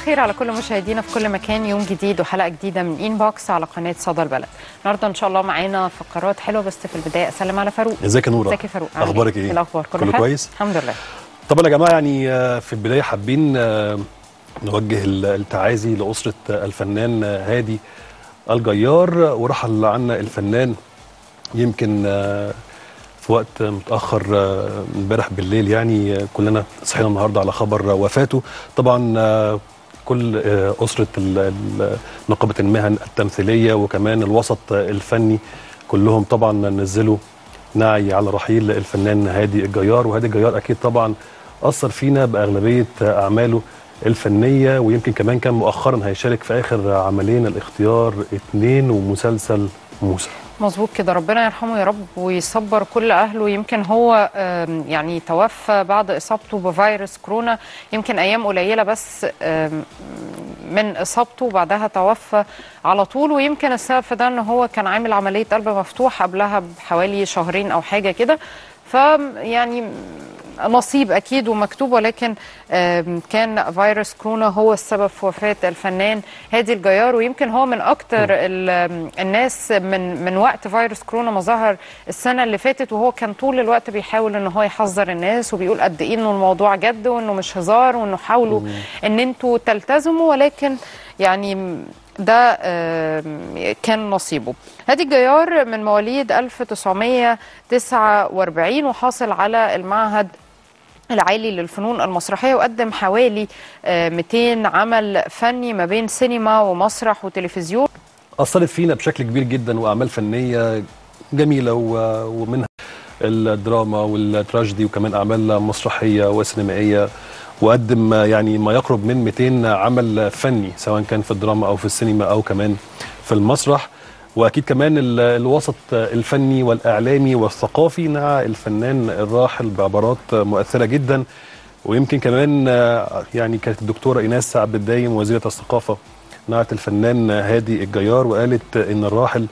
الخير على كل مشاهدينا في كل مكان يوم جديد وحلقه جديده من انبوكس على قناه صدى البلد النهارده ان شاء الله معانا فقرات حلوه بس في البدايه اسلم على فاروق ازيك يا نوره ازيك يا فاروق عامل اخبارك ايه إيه الاخبار كله حلو؟ كويس الحمد لله طبعا يا جماعه يعني آه، في البدايه حابين آه، نوجه ال- التعازي لاسره آه، الفنان آه، هادي الجيار ورحل عنا الفنان يمكن آه، في وقت متاخر آه، امبارح بالليل يعني آه، كلنا صحينا النهارده على خبر وفاته طبعا آه، كل آه، اسره ال- ال- نقابه المهن التمثيليه وكمان الوسط آه، الفني كلهم طبعا نزلوا نعي على رحيل الفنان هادي الجيار وهادي الجيار اكيد طبعا اثر فينا باغلبيه اعماله الفنيه ويمكن كمان كان مؤخرا هيشارك في اخر عملين الاختيار اتنين ومسلسل موسى مظبوط كده ربنا يرحمه يا رب ويصبر كل اهله يمكن هو آم، يعني توفى بعد اصابته بفيروس كورونا يمكن ايام قليله بس آم، من اصابته وبعدها توفى على طول ويمكن السبب في ده ان هو كان عامل عمليه قلب مفتوح قبلها بحوالي شهرين او حاجه كده فيعني نصيب اكيد ومكتوب ولكن آم، كان فيروس كورونا هو السبب في وفاه الفنان هادي الجيار ويمكن هو من اكتر ال- آم، الناس من من وقت فيروس كورونا ما ظهر السنه اللي فاتت وهو كان طول الوقت بيحاول ان هو يحذر الناس وبيقول قد ايه انه الموضوع جد وانه مش هزار وانه حاولوا ان انتوا تلتزموا ولكن يعني ده آم، كان نصيبه هادي الجيار من مواليد 1949 وحاصل على المعهد العالي للفنون المسرحية وقدم حوالي آه، 200 عمل فني ما بين سينما ومسرح وتلفزيون اثرت فينا بشكل كبير جدا واعمال فنيه جميله و- ومنها الدراما والتراجيدي وكمان اعمال مسرحيه وسينمائيه وقدم يعني ما يقرب من 200 عمل فني سواء كان في الدراما او في السينما او كمان في المسرح واكيد كمان ال- الوسط الفني والاعلامي والثقافي نعى الفنان الراحل بعبارات مؤثره جدا ويمكن كمان آه، يعني كانت الدكتوره ايناس عبد الدايم وزيره الثقافه نعت الفنان هادي الجيار وقالت ان الراحل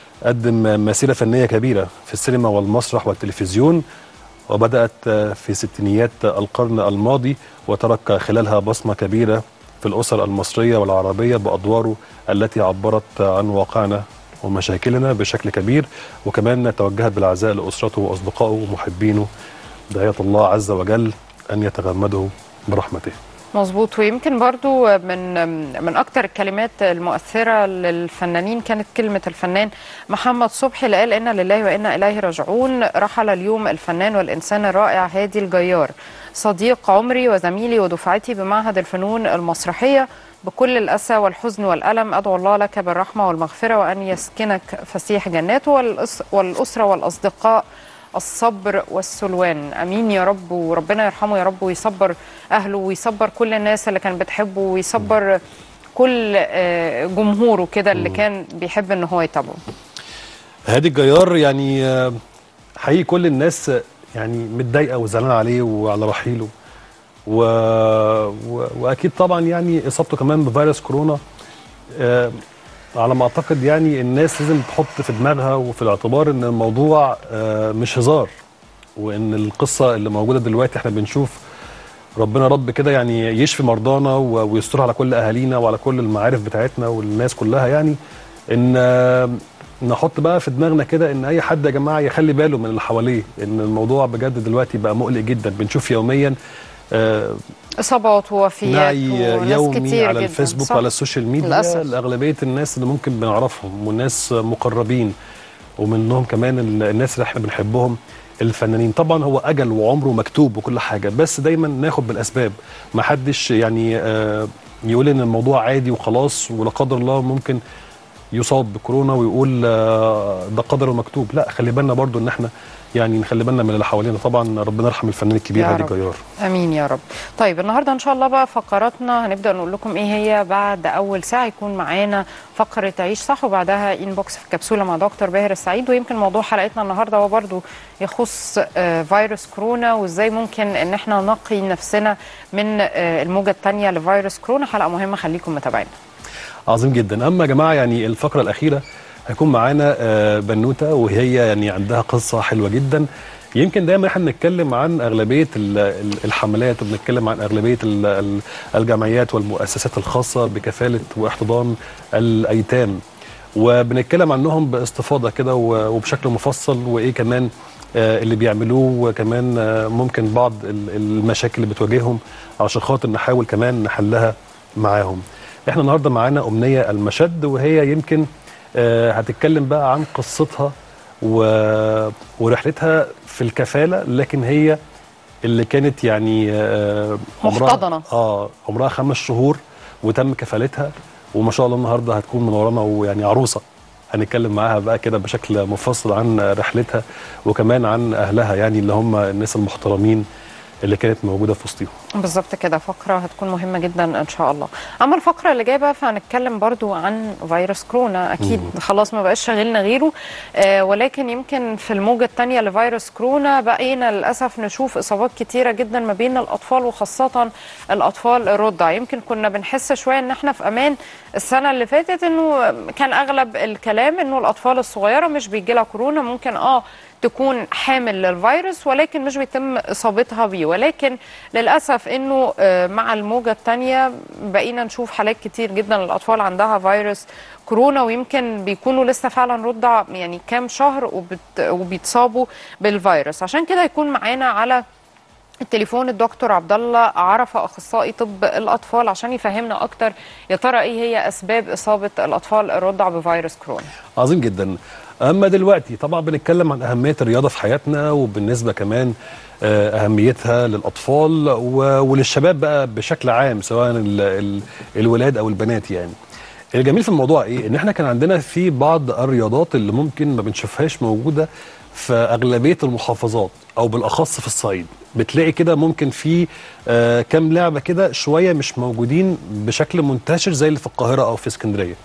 قدم مسيره فنيه كبيره في السينما والمسرح والتلفزيون وبدات آه، في ستينيات القرن الماضي وترك خلالها بصمه كبيره في الاسر المصريه والعربيه بادواره التي عبرت عن واقعنا ومشاكلنا بشكل كبير وكمان توجهت بالعزاء لاسرته واصدقائه ومحبينه دعية الله عز وجل ان يتغمده برحمته مظبوط ويمكن برضو من من اكتر الكلمات المؤثره للفنانين كانت كلمه الفنان محمد صبحي اللي قال انا لله وانا اليه راجعون رحل اليوم الفنان والانسان الرائع هادي الجيار صديق عمري وزميلي ودفعتي بمعهد الفنون المسرحيه بكل الأسى والحزن والألم أدعو الله لك بالرحمة والمغفرة وأن يسكنك فسيح جناته والأس- والأسرة والأصدقاء الصبر والسلوان امين يا رب وربنا يرحمه يا رب ويصبر اهله ويصبر كل الناس اللي كان بتحبه ويصبر كل آه، جمهوره كده اللي كان بيحب ان هو يتابعه هادي الجيار يعني آه، حقيقي كل الناس آه، يعني متضايقه وزعلانه عليه وعلى رحيله و... و... واكيد طبعا يعني اصابته كمان بفيروس كورونا آه، على ما اعتقد يعني الناس لازم تحط في دماغها وفي الاعتبار ان الموضوع آه، مش هزار وان القصه اللي موجوده دلوقتي احنا بنشوف ربنا رب كده يعني يشفي مرضانا و- ويستر على كل اهالينا وعلى كل المعارف بتاعتنا والناس كلها يعني ان آه، نحط بقى في دماغنا كده ان اي حد يا جماعه يخلي باله من اللي حواليه ان الموضوع بجد دلوقتي بقى مقلق جدا بنشوف يوميا آه، اصابات ووفيات نعي وناس يومي كتير على جدا الفيسبوك صح. وعلى السوشيال ميديا للأسف. لاغلبيه الناس اللي ممكن بنعرفهم والناس مقربين ومنهم كمان ال- الناس اللي احنا بنحبهم الفنانين طبعا هو اجل وعمره مكتوب وكل حاجه بس دايما ناخد بالاسباب ما حدش يعني آه، يقول ان الموضوع عادي وخلاص ولا قدر الله ممكن يصاب بكورونا ويقول آه، ده قدر ومكتوب لا خلي بالنا برضو ان احنا يعني نخلي بالنا من اللي حوالينا طبعا ربنا يرحم الفنان الكبير يا هادي رب. الجيار امين يا رب طيب النهارده ان شاء الله بقى فقراتنا هنبدا نقول لكم ايه هي بعد اول ساعه يكون معانا فقره عيش صح وبعدها انبوكس في كبسوله مع دكتور باهر السعيد ويمكن موضوع حلقتنا النهارده هو برضو يخص آه، فيروس كورونا وازاي ممكن ان احنا نقي نفسنا من آه، الموجه الثانيه لفيروس كورونا حلقه مهمه خليكم متابعينا عظيم جدا اما يا جماعه يعني الفقره الاخيره هيكون معانا آه، بنوته وهي يعني عندها قصه حلوه جدا يمكن دايما احنا بنتكلم عن اغلبيه ال- ال- الحملات وبنتكلم عن اغلبيه ال- ال- الجمعيات والمؤسسات الخاصه بكفاله واحتضان الايتام وبنتكلم عنهم باستفاضه كده و- وبشكل مفصل وايه كمان آه، اللي بيعملوه وكمان آه، ممكن بعض ال- المشاكل اللي بتواجههم عشان خاطر نحاول كمان نحلها معاهم احنا النهارده معانا امنيه المشد وهي يمكن آه، هتتكلم بقى عن قصتها و... ورحلتها في الكفاله لكن هي اللي كانت يعني آه، عمرها محتضنة. اه عمرها خمس شهور وتم كفالتها وما شاء الله النهارده هتكون منورانا ويعني عروسه هنتكلم معاها بقى كده بشكل مفصل عن رحلتها وكمان عن اهلها يعني اللي هم الناس المحترمين اللي كانت موجوده في وسطهم بالظبط كده فقرة هتكون مهمة جدا إن شاء الله أما الفقرة اللي جاية بقى فهنتكلم برضو عن فيروس كورونا أكيد خلاص ما بقاش شاغلنا غيره آه ولكن يمكن في الموجة الثانية لفيروس كورونا بقينا للأسف نشوف إصابات كتيرة جدا ما بين الأطفال وخاصة الأطفال الرضع يمكن كنا بنحس شوية إن احنا في أمان السنة اللي فاتت إنه كان أغلب الكلام إنه الأطفال الصغيرة مش بيجي لها كورونا ممكن آه تكون حامل للفيروس ولكن مش بيتم اصابتها بيه ولكن للاسف انه آه، مع الموجه الثانيه بقينا نشوف حالات كتير جدا الاطفال عندها فيروس كورونا ويمكن بيكونوا لسه فعلا رضع يعني كام شهر وبت وبيتصابوا بالفيروس عشان كده يكون معانا على التليفون الدكتور عبد الله عرفه اخصائي طب الاطفال عشان يفهمنا اكتر يا ترى ايه هي اسباب اصابه الاطفال الرضع بفيروس كورونا عظيم جدا اما دلوقتي طبعا بنتكلم عن اهميه الرياضه في حياتنا وبالنسبه كمان آه، اهميتها للاطفال و- وللشباب بقى بشكل عام سواء ال- ال- الولاد او البنات يعني الجميل في الموضوع ايه ان احنا كان عندنا في بعض الرياضات اللي ممكن ما بنشوفهاش موجوده في اغلبيه المحافظات او بالاخص في الصعيد بتلاقي كده ممكن في آه كام لعبه كده شويه مش موجودين بشكل منتشر زي اللي في القاهره او في اسكندريه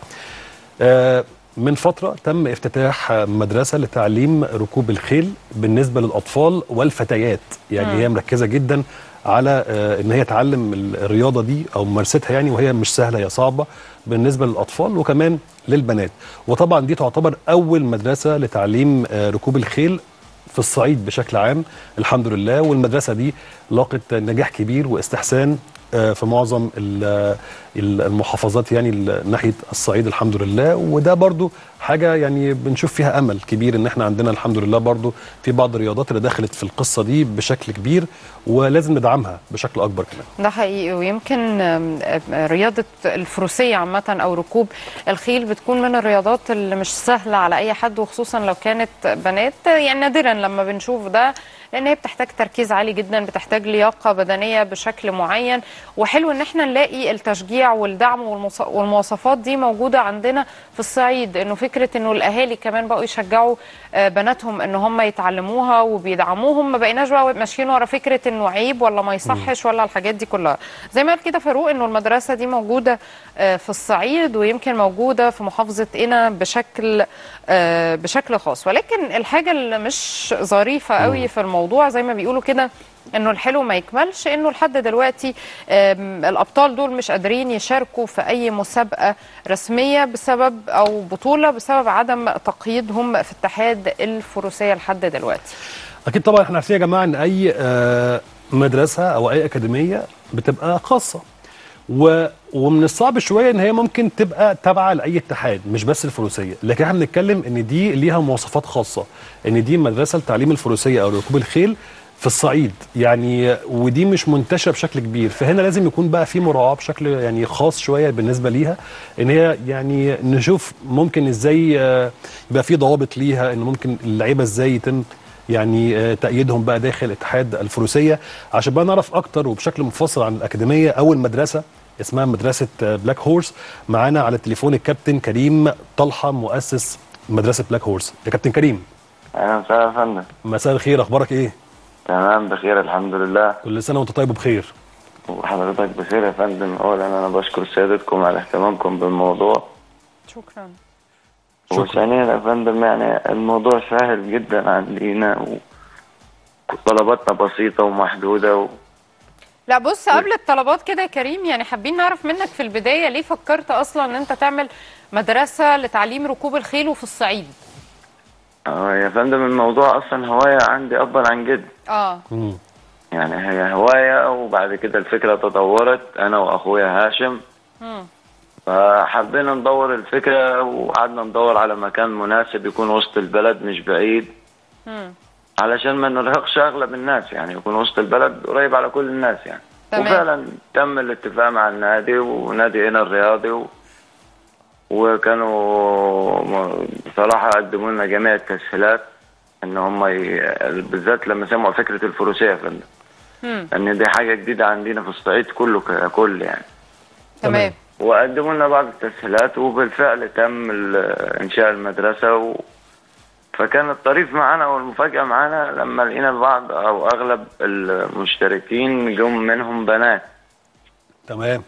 آه، من فترة تم افتتاح آه، مدرسة لتعليم ركوب الخيل بالنسبة للأطفال والفتيات يعني هي مركزة جدا على آه، ان هي تعلم ال- الرياضة دي او ممارستها يعني وهي مش سهلة هي صعبة بالنسبة للأطفال وكمان للبنات وطبعا دي تعتبر أول مدرسة لتعليم آه، ركوب الخيل في الصعيد بشكل عام الحمد لله والمدرسة دي لاقت نجاح كبير واستحسان آه، في معظم ال- ال- المحافظات يعني ال- ناحية الصعيد الحمد لله وده برضو حاجة يعني بنشوف فيها أمل كبير إن احنا عندنا الحمد لله برضو في بعض الرياضات اللي دخلت في القصة دي بشكل كبير ولازم ندعمها بشكل أكبر كمان ده حقيقي ويمكن آم، آم، رياضة الفروسية عامة أو ركوب الخيل بتكون من الرياضات اللي مش سهلة على أي حد وخصوصا لو كانت بنات يعني نادرا لما بنشوف ده لأن هي بتحتاج تركيز عالي جدا بتحتاج لياقة بدنية بشكل معين وحلو إن احنا نلاقي التشجيع والدعم والمص- والمواصفات دي موجودة عندنا في الصعيد إنه فكرة إنه الأهالي كمان بقوا يشجعوا آه، بناتهم إن هم يتعلموها وبيدعموهم ما بقيناش بقى ماشيين ورا فكرة إنه عيب ولا ما يصحش ولا الحاجات دي كلها زي ما قال كده فاروق إنه المدرسة دي موجودة آه، في الصعيد ويمكن موجودة في محافظة قنا بشكل آه، بشكل خاص ولكن الحاجة اللي مش ظريفة قوي في الموضوع زي ما بيقولوا كده انه الحلو ما يكملش انه لحد دلوقتي آم، الابطال دول مش قادرين يشاركوا في اي مسابقه رسميه بسبب او بطوله بسبب عدم تقييدهم في اتحاد الفروسيه لحد دلوقتي أكيد طبعا احنا عارفين يا جماعة إن أي آه، مدرسة أو أي أكاديمية بتبقى خاصة و... ومن الصعب شويه ان هي ممكن تبقى تابعه لاي اتحاد مش بس الفروسيه لكن احنا بنتكلم ان دي ليها مواصفات خاصه ان دي مدرسه لتعليم الفروسيه او ركوب الخيل في الصعيد يعني ودي مش منتشره بشكل كبير فهنا لازم يكون بقى في مراعاه بشكل يعني خاص شويه بالنسبه ليها ان هي يعني نشوف ممكن ازاي آه، يبقى في ضوابط ليها ان ممكن اللعيبه ازاي يتم يعني آه، تأييدهم بقى داخل اتحاد الفروسية عشان بقى نعرف أكتر وبشكل مفصل عن الأكاديمية أول مدرسة اسمها مدرسة آه، بلاك هورس معانا على التليفون الكابتن كريم طلحة مؤسس مدرسة بلاك هورس يا كابتن كريم اهلا وسهلا يا فندم مساء الخير أخبارك إيه؟ تمام بخير الحمد لله كل سنة وأنت طيب وبخير وحضرتك بخير يا فندم اولا انا بشكر سيادتكم على اهتمامكم بالموضوع شكرا شكرا. وثانيا يا فندم يعني الموضوع سهل جدا علينا وطلباتنا بسيطة ومحدودة و... لا بص قبل الطلبات كده يا كريم يعني حابين نعرف منك في البدايه ليه فكرت اصلا ان انت تعمل مدرسه لتعليم ركوب الخيل وفي الصعيد اه يا فندم الموضوع اصلا هوايه عندي ابا عن جد اه مم. يعني هي هوايه وبعد كده الفكره تطورت انا واخويا هاشم مم. فحبينا ندور الفكره وقعدنا ندور على مكان مناسب يكون وسط البلد مش بعيد مم. علشان ما نرهقش اغلب الناس يعني يكون وسط البلد قريب على كل الناس يعني تمام. وفعلا تم الاتفاق مع النادي ونادي هنا الرياضي و... وكانوا م- بصراحة قدموا لنا جميع التسهيلات ان هم ي... بالذات لما سمعوا فكرة الفروسية يا فندم مم. ان دي حاجة جديدة عندنا في الصعيد كله ككل يعني تمام وقدموا لنا بعض التسهيلات وبالفعل تم ال- انشاء المدرسه و... فكان الطريف معانا والمفاجاه معانا لما لقينا بعض او اغلب المشتركين جم منهم بنات تمام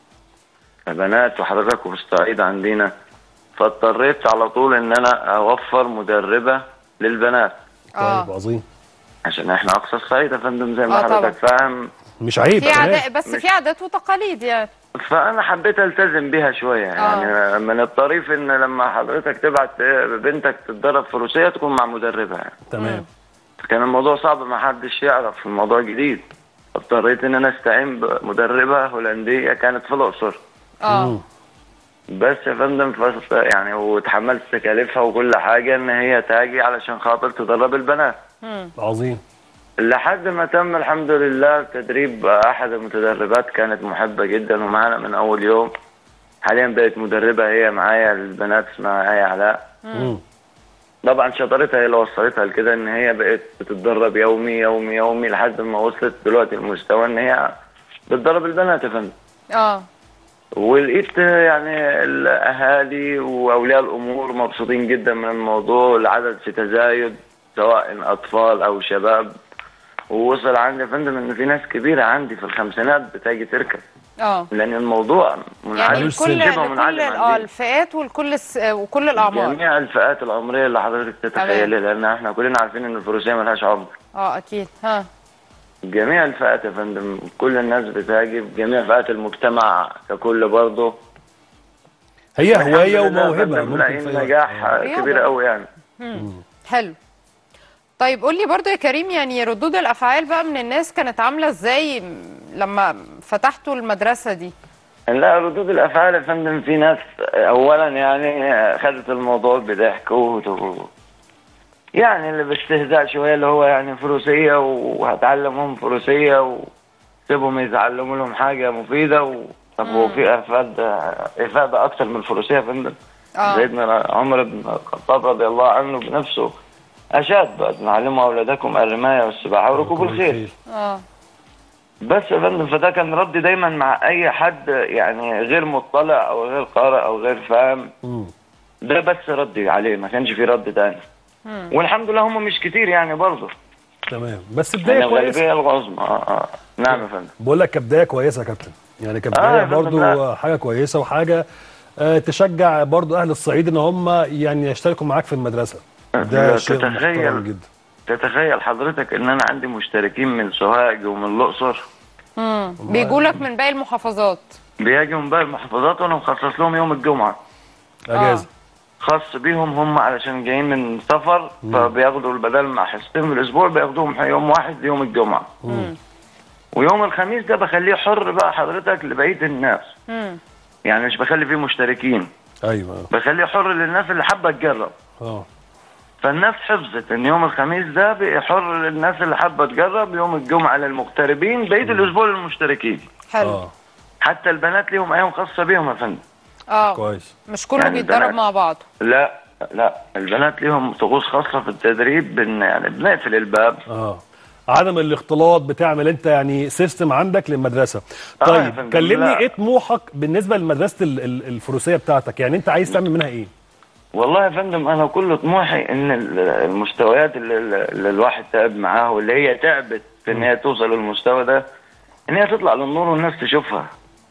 بنات وحضرتك في الصعيد عندنا فاضطريت على طول ان انا اوفر مدربه للبنات طيب اه عظيم عشان احنا اقصى الصعيد يا فندم زي ما آه طبعا. حضرتك فاهم مش عيب في تمام. عادات بس في عادات وتقاليد يعني فانا حبيت التزم بيها شويه يعني من الطريف ان لما حضرتك تبعت بنتك تتدرب فروسيه تكون مع مدربه يعني تمام كان الموضوع صعب ما حدش يعرف الموضوع جديد اضطريت ان انا استعين بمدربه هولنديه كانت في الاقصر اه مم. بس يا فندم فست- يعني وتحملت تكاليفها وكل حاجه ان هي تاجي علشان خاطر تدرب البنات مم. عظيم لحد ما تم الحمد لله تدريب احد المتدربات كانت محبه جدا ومعانا من اول يوم حاليا بقت مدربه هي معايا البنات اسمها ايه علاء مم. طبعا شطارتها هي اللي وصلتها لكده ان هي بقت بتتدرب يومي يومي يومي لحد ما وصلت دلوقتي المستوى ان هي بتدرب البنات يا فندم اه ولقيت يعني الاهالي واولياء الامور مبسوطين جدا من الموضوع العدد في تزايد سواء اطفال او شباب ووصل عندي يا فندم ان في ناس كبيره عندي في الخمسينات بتاجي تركب اه لان الموضوع يعني ملوش لكل سن. شبه لكل منعدم اه عندنا. الفئات والكل الس... وكل الاعمار جميع الفئات العمريه اللي حضرتك تتخيلها لان احنا كلنا عارفين ان الفروسيه ملهاش عمر اه اكيد ها جميع الفئات يا فندم كل الناس بتهاجم جميع فئات المجتمع ككل برضه هي هوايه الحمد لله يا وموهبه فندم ممكن لاقيين في أي وقت. نجاح آه. رياضة. كبير قوي يعني حلو طيب قول لي برضو يا كريم يعني ردود الافعال بقى من الناس كانت عامله ازاي لما فتحتوا المدرسه دي لا ردود الافعال يا فندم في ناس اولا يعني خدت الموضوع بضحك و يعني اللي باستهزاء شويه اللي هو يعني فروسيه وهتعلمهم فروسيه وسيبهم يتعلموا لهم حاجه مفيده و... طب هو في افاده افاده اكتر من الفروسيه يا فندم اه سيدنا عمر بن الخطاب رضي الله عنه بنفسه اشاد بقى نعلموا اولادكم الرمايه والسباحه وركوب الخيل اه بس يا فندم فده كان ردي دايما مع اي حد يعني غير مطلع او غير قارئ او غير فاهم مم. ده بس ردي عليه ما كانش في رد تاني والحمد لله هم مش كتير يعني برضه تمام بس يعني بدايه كويسه الغالبيه العظمى اه اه نعم يا فندم بقول لك كبدايه كويسه يا كابتن يعني آه كبدايه يا فندم، برضو لا. حاجه كويسه وحاجه آه، تشجع برضو اهل الصعيد ان هم يعني يشتركوا معاك في المدرسه ده لا شيء محترم تتخيل. جدا تتخيل حضرتك ان انا عندي مشتركين من سوهاج ومن الاقصر امم بيجوا لك من باقي المحافظات بيجوا من باقي المحافظات وانا مخصص لهم يوم الجمعه اجازه خاص بيهم هم علشان جايين من سفر فبياخدوا البدل مع حصتين في الاسبوع بياخدوهم يوم واحد يوم الجمعه امم ويوم الخميس ده بخليه حر بقى حضرتك لبقيه الناس امم يعني مش بخلي فيه مشتركين ايوه بخليه حر للناس اللي حابه تجرب اه فالناس حفظت ان يوم الخميس ده بقى حر للناس اللي حابه تجرب يوم الجمعه للمغتربين بقيه الاسبوع للمشتركين حلو اه حتى البنات ليهم ايام خاصه بيهم يا فندم اه كويس مش كله يعني بيتدرب البنات. مع بعض لا لا البنات ليهم طقوس خاصه في التدريب بن يعني بنقفل الباب اه عدم الاختلاط بتعمل انت يعني سيستم عندك للمدرسه آه يا طيب فندم، كلمني لا. ايه طموحك بالنسبه لمدرسه ال- ال- الفروسيه بتاعتك يعني انت عايز تعمل منها ايه والله يا فندم انا كل طموحي ان ال- المستويات اللي, اللي الواحد تعب معاها واللي هي تعبت في ان هي توصل للمستوى ده ان هي تطلع للنور والناس تشوفها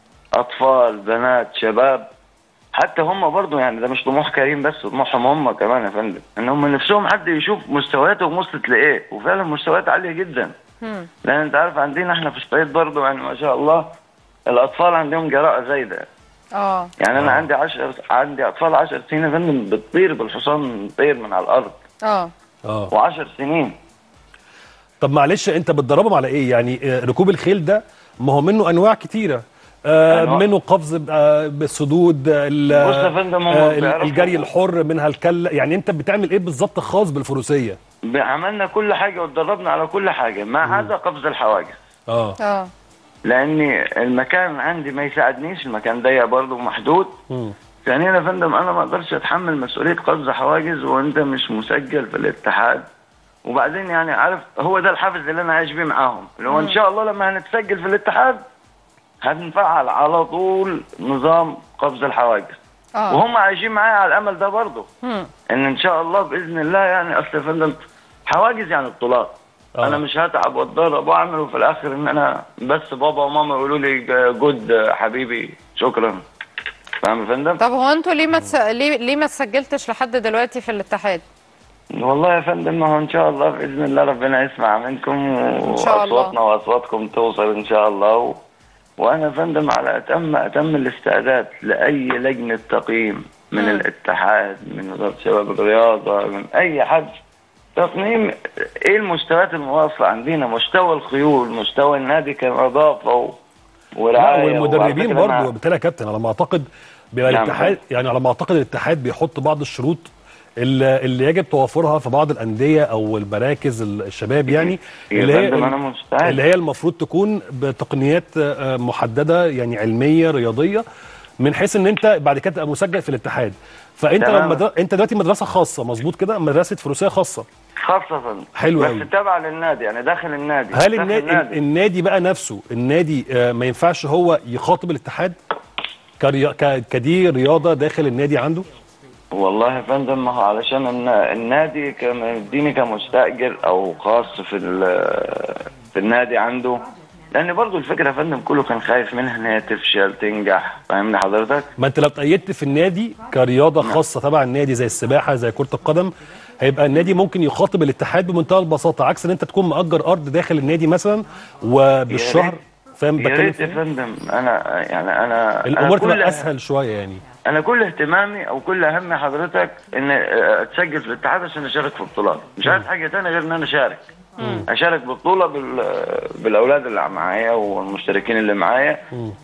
اطفال بنات شباب حتى هم برضو يعني ده مش طموح كريم بس طموحهم هم كمان يا فندم ان هم نفسهم حد يشوف مستوياتهم وصلت لايه وفعلا مستويات عاليه جدا مم. لان انت عارف عندنا احنا في الصعيد برضو يعني ما شاء الله الاطفال عندهم جراءه زايده اه يعني انا آه. عندي عشر عندي اطفال 10 سنين يا فندم بتطير بالحصان طير من على الارض اه اه وعشر سنين طب معلش انت بتدربهم على ايه يعني آه، ركوب الخيل ده ما هو منه انواع كتيره آه أنواع. منه قفز آه بالسدود ال- بص يا فندم، هم آه ال- بيعرفوا- الجري الحر منها الكله يعني انت بتعمل ايه بالظبط خاص بالفروسيه عملنا كل حاجه واتدربنا على كل حاجه ما عدا قفز الحواجز اه اه لان المكان عندي ما يساعدنيش المكان ضيق برضه ومحدود مم. ثانيا يا فندم انا ما اقدرش اتحمل مسؤوليه قفز حواجز وانت مش مسجل في الاتحاد وبعدين يعني عارف هو ده الحافز اللي انا عايش بيه معاهم اللي هو ان شاء الله لما هنتسجل في الاتحاد هنفعل على طول نظام قفز الحواجز اه وهم عايشين معايا على الامل ده برضه مم. ان ان شاء الله باذن الله يعني اصل يا فندم حواجز يعني بطولات آه. انا مش هتعب واتدرب واعمل وفي الاخر ان انا بس بابا وماما يقولوا لي جود حبيبي شكرا فاهم يا فندم؟ طب هو انتوا ليه ما تس... ليه ليه ما تسجلتش لحد دلوقتي في الاتحاد؟ والله يا فندم ما هو ان شاء الله باذن الله ربنا يسمع منكم شاء الله. واصواتنا واصواتكم توصل ان شاء الله و... وانا يا فندم على اتم اتم الاستعداد لاي لجنه تقييم من مم. الاتحاد من وزاره الشباب الرياضه من اي حد تقييم ايه المستويات المواصله عندنا مستوى الخيول مستوى النادي كنظافه و... لا ورعايه والمدربين وعلى فكرة برضه أنا- بالتالي يا كابتن على ما اعتقد بيبقى نعم. الاتحاد يعني على ما اعتقد الاتحاد بيحط بعض الشروط اللي, اللي يجب توفرها في بعض الانديه او المراكز الشباب يعني يا اللي هي فندم أنا مستعد. اللي هي المفروض تكون بتقنيات آه، محدده يعني علميه رياضيه من حيث ان انت بعد كده تبقى مسجل في الاتحاد فانت تمام. لما مدر... انت دلوقتي مدرسه خاصه مظبوط كده مدرسه فروسيه خاصه خاصه حلو بس أوي. تابعه للنادي يعني داخل النادي هل داخل النادي, النادي بقى نفسه النادي آه، ما ينفعش هو يخاطب الاتحاد كريا... ك... كدي رياضه داخل النادي عنده والله يا فندم ما هو علشان الن- النادي كان يديني كمستاجر او خاص في ال- في النادي عنده لان برضو الفكره يا فندم كله كان خايف منها ان هي تفشل تنجح فاهمني حضرتك؟ ما انت لو اتأيدت في النادي كرياضه خاصه تبع النادي زي السباحه زي كره القدم هيبقى النادي ممكن يخاطب الاتحاد بمنتهى البساطه عكس ان انت تكون مأجر ارض داخل النادي مثلا وبالشهر فاهم يا بتكلم ريت في يا إيه؟ فندم انا يعني انا الامور أنا كل- تبقى اسهل شويه يعني انا كل اهتمامي او كل همي حضرتك ان اتسجل في الاتحاد عشان اشارك في بطولات مش عايز حاجه تانية غير ان انا اشارك اشارك ببطوله بال... بالاولاد اللي معايا والمشتركين اللي معايا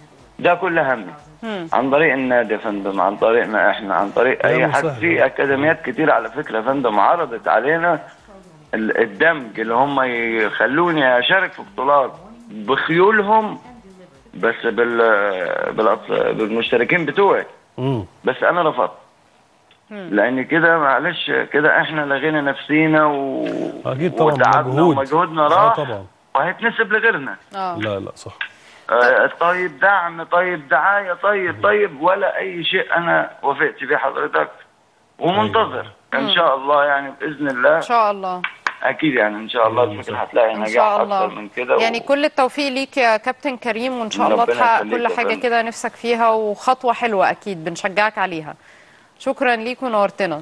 ده كل همي عن طريق النادي يا فندم عن طريقنا احنا عن طريق اي كلام حد سهل. في اكاديميات كتير على فكره يا فندم عرضت علينا ال- الدمج اللي هم يخلوني اشارك في بطولات بخيولهم بس بال... بالأط- بالمشتركين بتوعي امم بس انا رفضت لان كده معلش كده احنا لغينا نفسينا و... أكيد طبعاً، وتعبنا مجهود. ومجهودنا آه راح طبعاً. وهيتنسب لغيرنا اه لا لا صح آه طيب دعم طيب دعايه طيب طيب ولا اي شيء انا وافقت بيه حضرتك ومنتظر ان شاء الله يعني باذن الله ان شاء الله اكيد يعني ان شاء الله الفكره هتلاقي ان نجاح شاء الله اكتر من كده يعني و... كل التوفيق ليك يا كابتن كريم وان شاء الله ربنا تحقق يخليك كل يا حاجه فندم. كده نفسك فيها وخطوه حلوه اكيد بنشجعك عليها شكرا ليك ونورتنا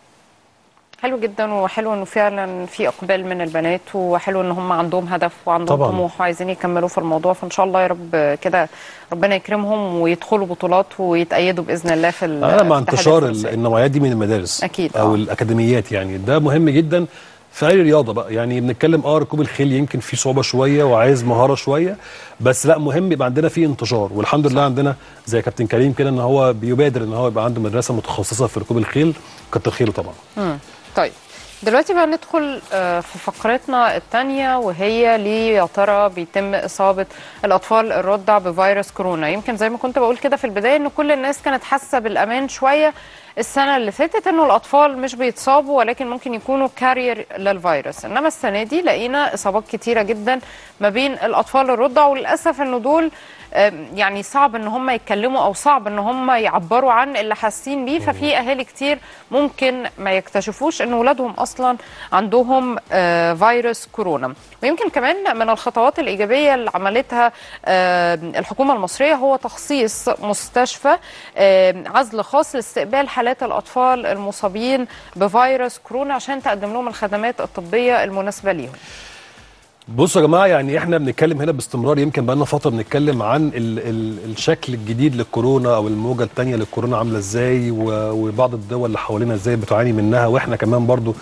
حلو جدا وحلو انه فعلا في اقبال من البنات وحلو ان هم عندهم هدف وعندهم طبعاً. طموح وعايزين يكملوا في الموضوع فان شاء الله يا رب كده ربنا يكرمهم ويدخلوا بطولات ويتأيدوا باذن الله في ال- انا مع في اتحاد انتشار الفروسية. ال- النوعيات دي من المدارس أكيد، او آه. الاكاديميات يعني ده مهم جدا في اي رياضه بقى يعني بنتكلم اه ركوب الخيل يمكن فيه صعوبه شويه وعايز مهاره شويه بس لا مهم يبقى عندنا فيه انتشار والحمد لله عندنا زي كابتن كريم كده ان هو بيبادر ان هو يبقى عنده مدرسه متخصصه في ركوب الخيل كتر خيره طبعا مم. طيب دلوقتي بقى ندخل آه، في فقرتنا الثانية وهي ليه يا ترى بيتم إصابة الأطفال الرضع بفيروس كورونا يمكن زي ما كنت بقول كده في البداية إن كل الناس كانت حاسة بالأمان شوية السنة اللي فاتت إنه الأطفال مش بيتصابوا ولكن ممكن يكونوا كارير للفيروس إنما السنة دي لقينا إصابات كتيرة جدا ما بين الأطفال الرضع وللأسف إنه دول آم، يعني صعب ان هم يتكلموا او صعب ان هم يعبروا عن اللي حاسين بيه ففي اهالي كتير ممكن ما يكتشفوش ان ولادهم اصلا عندهم آه، فيروس كورونا ويمكن كمان من الخطوات الايجابيه اللي عملتها آه، الحكومه المصريه هو تخصيص مستشفى آه، عزل خاص لاستقبال حالات الاطفال المصابين بفيروس كورونا عشان تقدم لهم الخدمات الطبيه المناسبه ليهم بصوا يا جماعه يعني احنا بنتكلم هنا باستمرار يمكن بقالنا فتره بنتكلم عن ال ال الشكل الجديد للكورونا او الموجه الثانيه للكورونا عامله ازاي و- وبعض الدول اللي حوالينا ازاي بتعاني منها واحنا كمان برضو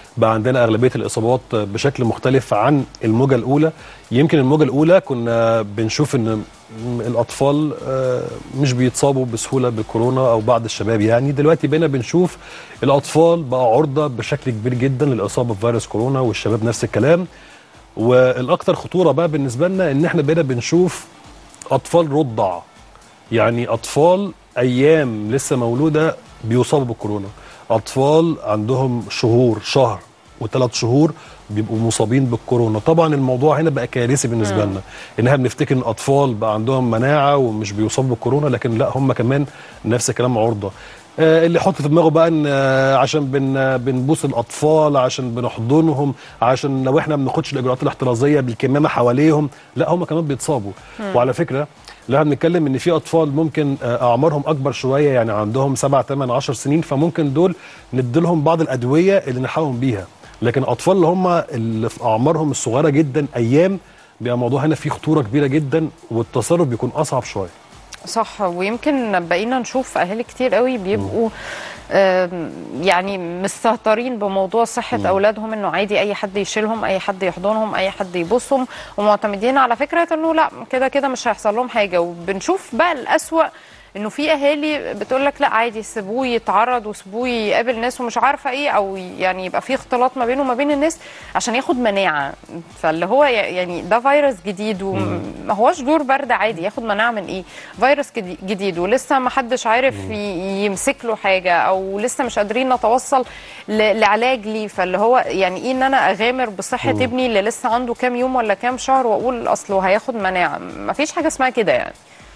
بقى عندنا اغلبيه الاصابات بشكل مختلف عن الموجه الاولى يمكن الموجه الاولى كنا بنشوف ان الاطفال آه، مش بيتصابوا بسهوله بالكورونا او بعض الشباب يعني دلوقتي بقينا بنشوف الاطفال بقى عرضه بشكل كبير جدا للاصابه بفيروس كورونا والشباب نفس الكلام والاكثر خطوره بقى بالنسبه لنا ان احنا بقينا بنشوف اطفال رضع يعني اطفال ايام لسه مولوده بيصابوا بالكورونا اطفال عندهم شهور شهر وثلاث شهور بيبقوا مصابين بالكورونا طبعا الموضوع هنا بقى كارثي بالنسبه لنا ان احنا بنفتكر ان الاطفال بقى عندهم مناعه ومش بيصابوا بالكورونا لكن لا هم كمان نفس الكلام عرضه آه، اللي يحط في دماغه بقى ان آه، عشان بن آه، بنبوس الاطفال عشان بنحضنهم عشان لو احنا ما بناخدش الاجراءات الاحترازيه بالكمامه حواليهم لا هم كمان بيتصابوا وعلى فكره لا احنا بنتكلم ان في اطفال ممكن آه، اعمارهم اكبر شويه يعني عندهم 7 8 10 سنين فممكن دول نديلهم بعض الادويه اللي نحاول بيها لكن الاطفال اللي هم اللي في اعمارهم الصغيره جدا ايام بيبقى الموضوع هنا فيه خطوره كبيره جدا والتصرف بيكون اصعب شويه صح ويمكن بقينا نشوف اهالي كتير قوي بيبقوا آم، يعني مستهترين بموضوع صحة أولادهم إنه عادي أي حد يشيلهم أي حد يحضنهم أي حد يبوسهم ومعتمدين على فكرة إنه لا كده كده مش هيحصل لهم حاجة وبنشوف بقى الأسوأ إنه في أهالي بتقول لك لا عادي سيبوه يتعرض وسيبوه يقابل ناس ومش عارفة إيه أو يعني يبقى في اختلاط ما بينه وما بين الناس عشان ياخد مناعة فاللي هو ي- يعني ده فيروس جديد وما هوش دور برد عادي ياخد مناعة من إيه فيروس جدي- جديد ولسه ما حدش عارف ي- يمسك له حاجة أو لسه مش قادرين نتوصل ل- لعلاج ليه فاللي هو يعني إيه إن أنا أغامر بصحة ابني اللي لسه عنده كام يوم ولا كام شهر وأقول أصله هياخد مناعة ما فيش حاجة اسمها كده يعني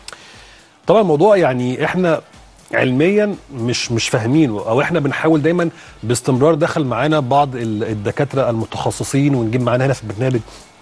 طبعا الموضوع يعني احنا علميا مش مش فاهمينه او احنا بنحاول دايما باستمرار دخل معانا بعض ال- الدكاتره المتخصصين ونجيب معانا هنا في البرنامج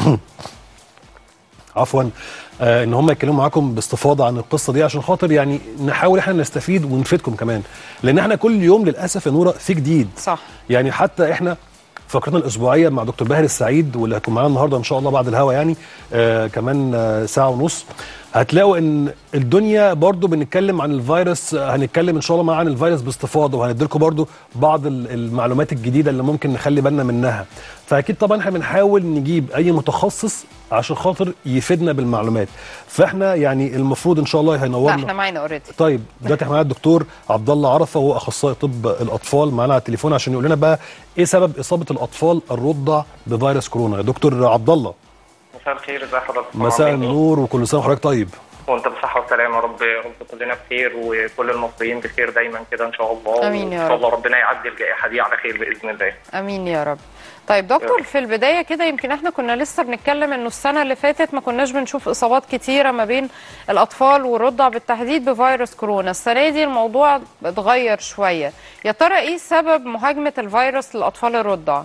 عفوا آه ان هم يتكلموا معاكم باستفاضه عن القصه دي عشان خاطر يعني نحاول احنا نستفيد ونفيدكم كمان لان احنا كل يوم للاسف يا نوره في جديد صح يعني حتى احنا فقرتنا الاسبوعيه مع دكتور باهر السعيد واللي هتكون معانا النهارده ان شاء الله بعد الهوا يعني آه كمان آه ساعه ونص هتلاقوا ان الدنيا برضو بنتكلم عن الفيروس آه، هنتكلم ان شاء الله معاه عن الفيروس باستفاضه وهنديلكم برضو بعض ال- المعلومات الجديده اللي ممكن نخلي بالنا منها فاكيد طبعا احنا بنحاول نجيب اي متخصص عشان خاطر يفيدنا بالمعلومات فاحنا يعني المفروض ان شاء الله لا هينورنا احنا معانا اوريدي طيب دلوقتي احنا معانا الدكتور عبد الله عرفه وهو اخصائي طب الاطفال معانا على التليفون عشان يقول لنا بقى ايه سبب اصابه الاطفال الرضع بفيروس كورونا يا دكتور عبد الله مساء الخير ازي حضرتك مساء النور وكل سنه وحضرتك طيب وانت بصحه وسلامه يا رب يا رب كلنا بخير وكل المصريين بخير دايما كده ان شاء الله آمين يا ان شاء رب. الله ربنا يعدي الجائحه دي على خير باذن الله امين يا رب طيب دكتور في البدايه كده يمكن احنا كنا لسه بنتكلم انه السنه اللي فاتت ما كناش بنشوف اصابات كتيره ما بين الاطفال والرضع بالتحديد بفيروس كورونا السنه دي الموضوع اتغير شويه يا ترى ايه سبب مهاجمه الفيروس للاطفال الرضع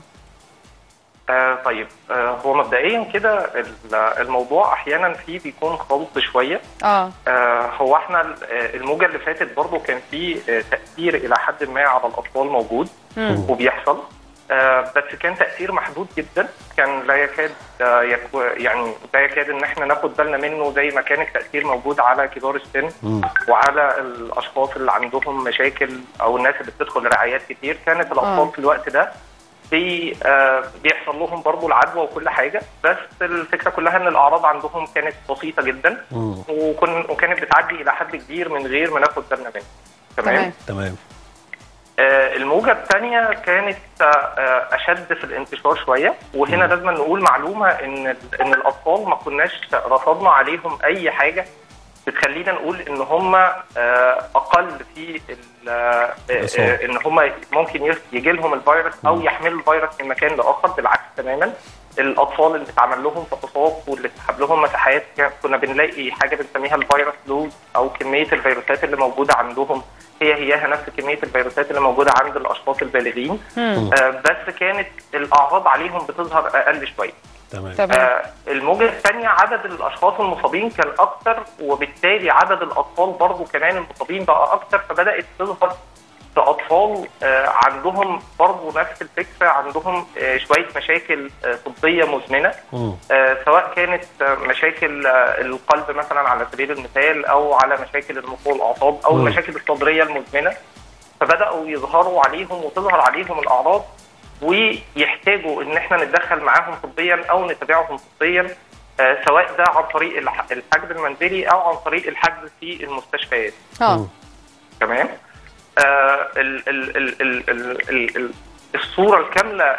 آه طيب آه هو مبدئيا كده ال- الموضوع احيانا فيه بيكون خلط شويه اه آه هو احنا ال- آه، الموجه اللي فاتت برضو كان فيه آه، تاثير الى حد ما على الاطفال موجود وبيحصل آه بس كان تاثير محدود جدا كان لا يكاد آه يكو يعني لا يكاد ان احنا ناخد بالنا منه زي ما كان التاثير موجود على كبار السن وعلى الاشخاص اللي عندهم مشاكل او الناس اللي بتدخل رعايات كتير كانت الاطفال آه. في الوقت ده في آه بيحصل لهم برضو العدوى وكل حاجه بس الفكره كلها ان الاعراض عندهم كانت بسيطه جدا وكن وكانت بتعدي الى حد كبير من غير ما ناخد بالنا منها تمام تمام تمام آه الموجه الثانيه كانت آه آه، اشد في الانتشار شويه وهنا لازم نقول معلومه ان ال- ان الاطفال ما كناش رصدنا عليهم اي حاجه بتخلينا نقول ان هم آه، اقل في ال- آه، الإصابة. آه، ان هم ممكن يجي لهم الفيروس او يحملوا الفيروس من مكان لاخر بالعكس تماما الاطفال اللي اتعمل لهم فحوصات واللي اتسحب لهم مساحات كان- كنا بنلاقي حاجه بنسميها الفيروس لود او كميه الفيروسات اللي موجوده عندهم هي هياها نفس كميه الفيروسات اللي موجوده عند الاشخاص البالغين آه بس كانت الاعراض عليهم بتظهر اقل شويه تمام تمام آه، الموجة الثانية عدد الأشخاص المصابين كان أكتر وبالتالي عدد الأطفال برضو كمان المصابين بقى أكتر فبدأت تظهر في أطفال آه، عندهم برضو نفس الفكرة عندهم آه، شوية مشاكل آه، طبية مزمنة مم. آه، سواء كانت آه، مشاكل آه، القلب مثلا على سبيل المثال أو على مشاكل المخ والأعصاب أو مم. المشاكل الصدرية المزمنة فبدأوا يظهروا عليهم وتظهر عليهم الأعراض ويحتاجوا ان احنا نتدخل معاهم طبيا او نتابعهم طبيا آه، سواء ده عن طريق الح- الحجز المنزلي او عن طريق الحجز في المستشفيات اه تمام آه ال ال ال ال ال ال ال الصوره الكامله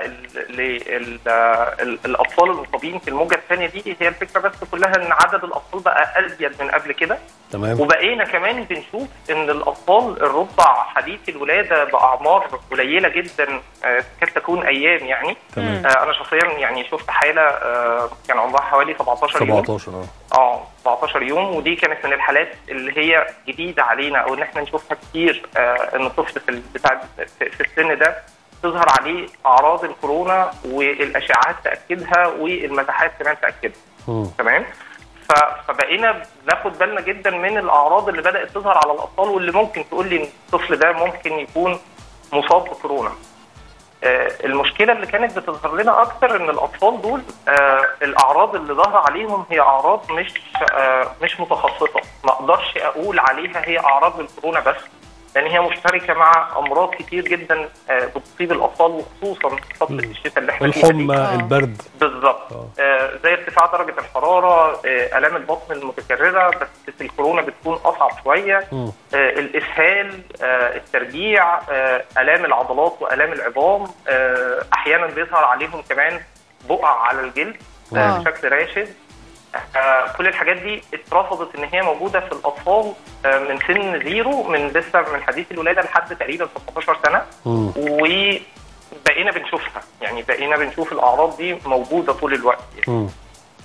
للاطفال المصابين في الموجه الثانيه دي هي الفكره بس كلها ان عدد الاطفال بقى ازيد من قبل كده تمام وبقينا كمان بنشوف ان الاطفال الرضع حديث الولاده باعمار قليله جدا آه، تكاد تكون ايام يعني تمام آه، انا شخصيا يعني شفت حاله آه، كان عمرها حوالي 17 يوم 17 اه اه 17 يوم ودي كانت من الحالات اللي هي جديده علينا او ان احنا نشوفها كتير آه ان الطفل في ال- بتاع في في السن ده تظهر عليه اعراض الكورونا والاشعاعات تاكدها والمساحات كمان تاكدها مم. تمام ف- فبقينا ناخد بالنا جدا من الاعراض اللي بدات تظهر على الاطفال واللي ممكن تقول لي ان الطفل ده ممكن يكون مصاب بكورونا آه، المشكله اللي كانت بتظهر لنا اكتر ان الاطفال دول آه، الاعراض اللي ظاهره عليهم هي اعراض مش آه، مش متخصصه ما اقدرش اقول عليها هي اعراض الكورونا بس لان هي مشتركه مع امراض كتير جدا آه، بتصيب الاطفال وخصوصا في فتره الشتاء اللي احنا فيها دي. الحمى آه. البرد بالظبط آه. آه زي ارتفاع درجه الحراره آه الام البطن المتكرره بس في الكورونا بتكون اصعب شويه مم. آه الاسهال آه الترجيع آه الام العضلات والام العظام آه احيانا بيظهر عليهم كمان بقع على الجلد آه. آه بشكل راشد آه كل الحاجات دي اترفضت ان هي موجوده في الاطفال آه من سن زيرو من لسه من حديث الولاده لحد تقريبا 17 سنه مم. وبقينا بنشوفها يعني بقينا بنشوف الاعراض دي موجوده طول الوقت يعني. مم.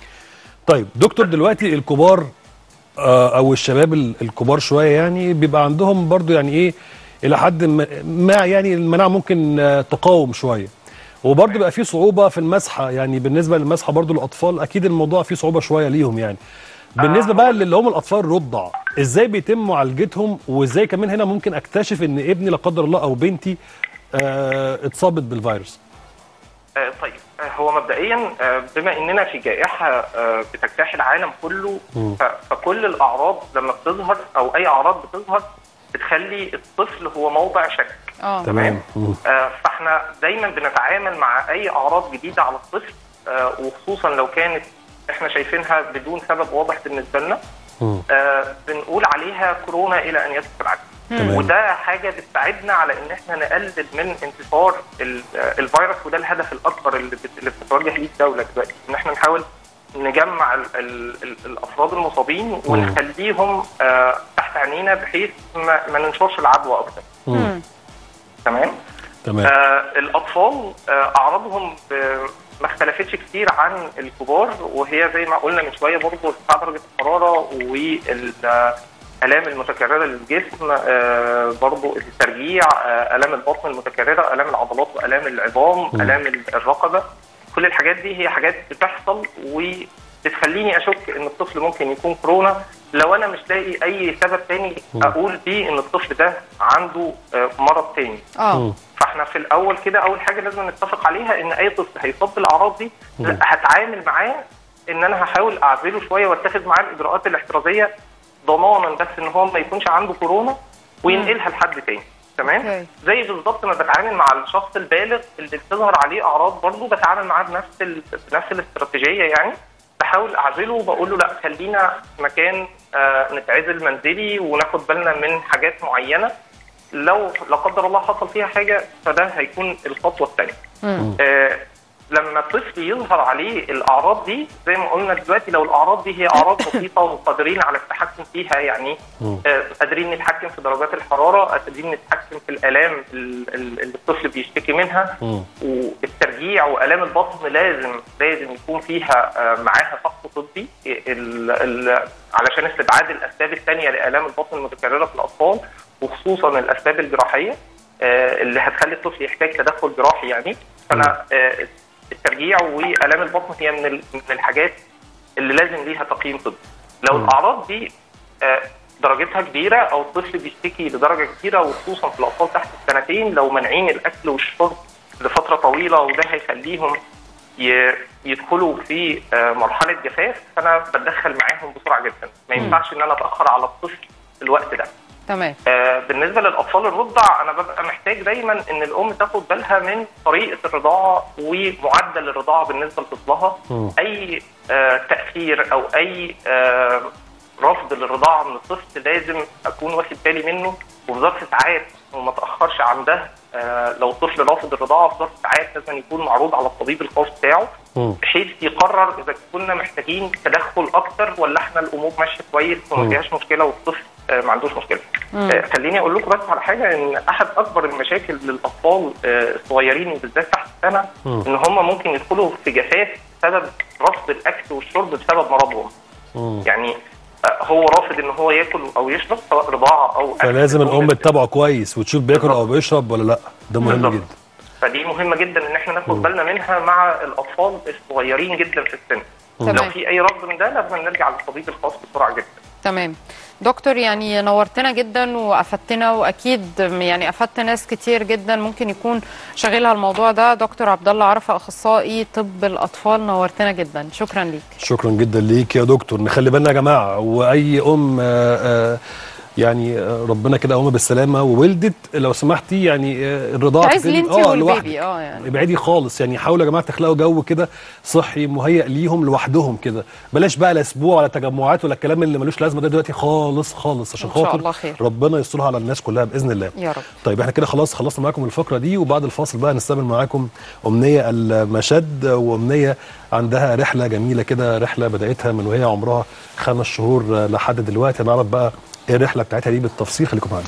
طيب دكتور دلوقتي الكبار آه، او الشباب ال- الكبار شويه يعني بيبقى عندهم برضو يعني ايه الى حد ما- ما يعني المناعه ممكن آه، تقاوم شويه وبرضه بيبقى فيه صعوبه في المسحه يعني بالنسبه للمسحه برضه الاطفال اكيد الموضوع فيه صعوبه شويه ليهم يعني بالنسبه بقى للي هم الاطفال الرضع ازاي بيتم معالجتهم وازاي كمان هنا ممكن اكتشف ان ابني لا قدر الله او بنتي آه، اتصابت بالفيروس آه، طيب آه، هو مبدئيا آه، بما اننا في جائحه آه، بتجتاح العالم كله مم. ف- فكل الاعراض لما بتظهر او اي اعراض بتظهر بتخلي الطفل هو موضع شك اه تمام مم. آه، فاحنا دايما بنتعامل مع اي اعراض جديده على الطفل آه، وخصوصا لو كانت احنا شايفينها بدون سبب واضح بالنسبه لنا مم. آه، بنقول عليها كورونا الى ان يثبت العكس تمام. وده حاجه بتساعدنا على ان احنا نقلل من انتشار ال- آه، الفيروس وده الهدف الاكبر اللي بت- اللي بتتوجه ليه الدوله دلوقتي ان احنا نحاول نجمع ال ال ال الافراد المصابين ونخليهم آه، تحت عينينا بحيث ما, ما ننشرش العدوى اكتر مم. تمام تمام آه الاطفال آه اعراضهم ب- ما اختلفتش كتير عن الكبار وهي زي ما قلنا من شويه برضه ارتفاع درجه الحراره والالام المتكرره للجسم آه برضه الترجيع آه الام البطن المتكرره الام العضلات والام العظام مم. الام الرقبه كل الحاجات دي هي حاجات بتحصل وبتخليني اشك ان الطفل ممكن يكون كورونا لو انا مش لاقي اي سبب تاني مم. اقول بيه ان الطفل ده عنده آه مرض تاني اه مم. فاحنا في الاول كده اول حاجه لازم نتفق عليها ان اي طفل هيصاب بالاعراض دي لا هتعامل معاه ان انا هحاول اعزله شويه واتخذ معاه الاجراءات الاحترازيه ضمانا بس ان هو ما يكونش عنده كورونا وينقلها لحد تاني تمام أوكي. زي بالظبط ما بتعامل مع الشخص البالغ اللي بتظهر عليه اعراض برضه بتعامل معاه بنفس ال... بنفس الاستراتيجيه يعني بحاول اعزله وبقول له لا خلينا في مكان آه نتعزل منزلي وناخد بالنا من حاجات معينه لو لا قدر الله حصل فيها حاجه فده هيكون الخطوه الثانيه. مم. آه لما الطفل يظهر عليه الاعراض دي زي ما قلنا دلوقتي لو الاعراض دي هي اعراض بسيطه وقادرين على التحكم فيها يعني مم. آه قادرين نتحكم في درجات الحراره قادرين نتحكم في الالام ال- ال- اللي الطفل بيشتكي منها مم. والترجيع والام البطن لازم لازم يكون فيها آه، معاها فحص طبي ال ال علشان استبعاد الاسباب الثانيه لالام البطن المتكرره في الاطفال وخصوصا الاسباب الجراحيه آه، اللي هتخلي الطفل يحتاج تدخل جراحي يعني فانا آه، الترجيع والام البطن هي من ال- من الحاجات اللي لازم ليها تقييم طبي لو مم. الاعراض دي آه، درجتها كبيره او الطفل بيشتكي لدرجه كبيره وخصوصا في الاطفال تحت السنتين لو مانعين الاكل والشرب لفتره طويله وده هيخليهم ي- يدخلوا في آه، مرحله جفاف فانا بتدخل معاهم بسرعه جدا ما مم. ينفعش ان انا اتاخر على الطفل في الوقت ده تمام آه، بالنسبه للاطفال الرضع انا ببقى محتاج دايما ان الام تاخد بالها من طريقه الرضاعه ومعدل الرضاعه بالنسبه لطفلها مم. اي آه، تاخير او اي آه، رفض للرضاعه من الطفل لازم اكون واخد بالي منه وفي ظرف ساعات وما اتاخرش عن ده آه، لو الطفل رافض الرضاعه في ظرف ساعات لازم يكون معروض على الطبيب الخاص بتاعه مم. بحيث يقرر اذا كنا محتاجين تدخل اكتر ولا احنا الامور ماشيه كويس وما مم. فيهاش مشكله والطفل آه، ما عندوش مشكله. آه، خليني اقول لكم بس على حاجه ان احد اكبر المشاكل للاطفال آه، الصغيرين وبالذات تحت السنه مم. ان هم ممكن يدخلوا في جفاف بسبب رفض الاكل والشرب بسبب مرضهم. مم. يعني آه، هو رافض ان هو ياكل او يشرب سواء رضاعه او أكل. فلازم الام المهم تتابعه كويس وتشوف بياكل او بيشرب ولا لا ده مهم بالظبط. جدا فدي مهمه جدا ان احنا ناخد بالنا منها مع الاطفال الصغيرين جدا في السن. تمام. لو في اي رفض من ده لازم نرجع للطبيب الخاص بسرعه جدا. تمام دكتور يعني نورتنا جدا وافدتنا واكيد يعني افدت ناس كتير جدا ممكن يكون شاغلها الموضوع ده دكتور عبد الله عرفه اخصائي طب الاطفال نورتنا جدا شكرا ليك شكرا جدا ليك يا دكتور نخلي بالنا يا جماعه واي ام آه، آه، يعني آه، ربنا كده قومها بالسلامه وولدت لو سمحتي يعني آه، الرضاعه عايز لي تبتدي- انت آه، والبيبي لوحدك. اه يعني ابعدي خالص يعني حاولوا يا جماعه تخلقوا جو كده صحي مهيئ ليهم لوحدهم كده بلاش بقى لا اسبوع ولا تجمعات ولا الكلام اللي ملوش لازمه ده دلوقتي خالص خالص عشان إن شاء خاطر الله خير. ربنا يسترها على الناس كلها باذن الله يا رب طيب احنا كده خلاص خلصنا معاكم الفقره دي وبعد الفاصل بقى نستقبل معاكم امنيه المشد وامنيه عندها رحله جميله كده رحله بداتها من وهي عمرها خمس شهور لحد دلوقتي هنعرف بقى ايه الرحله بتاعتها دي بالتفصيل خليكم معانا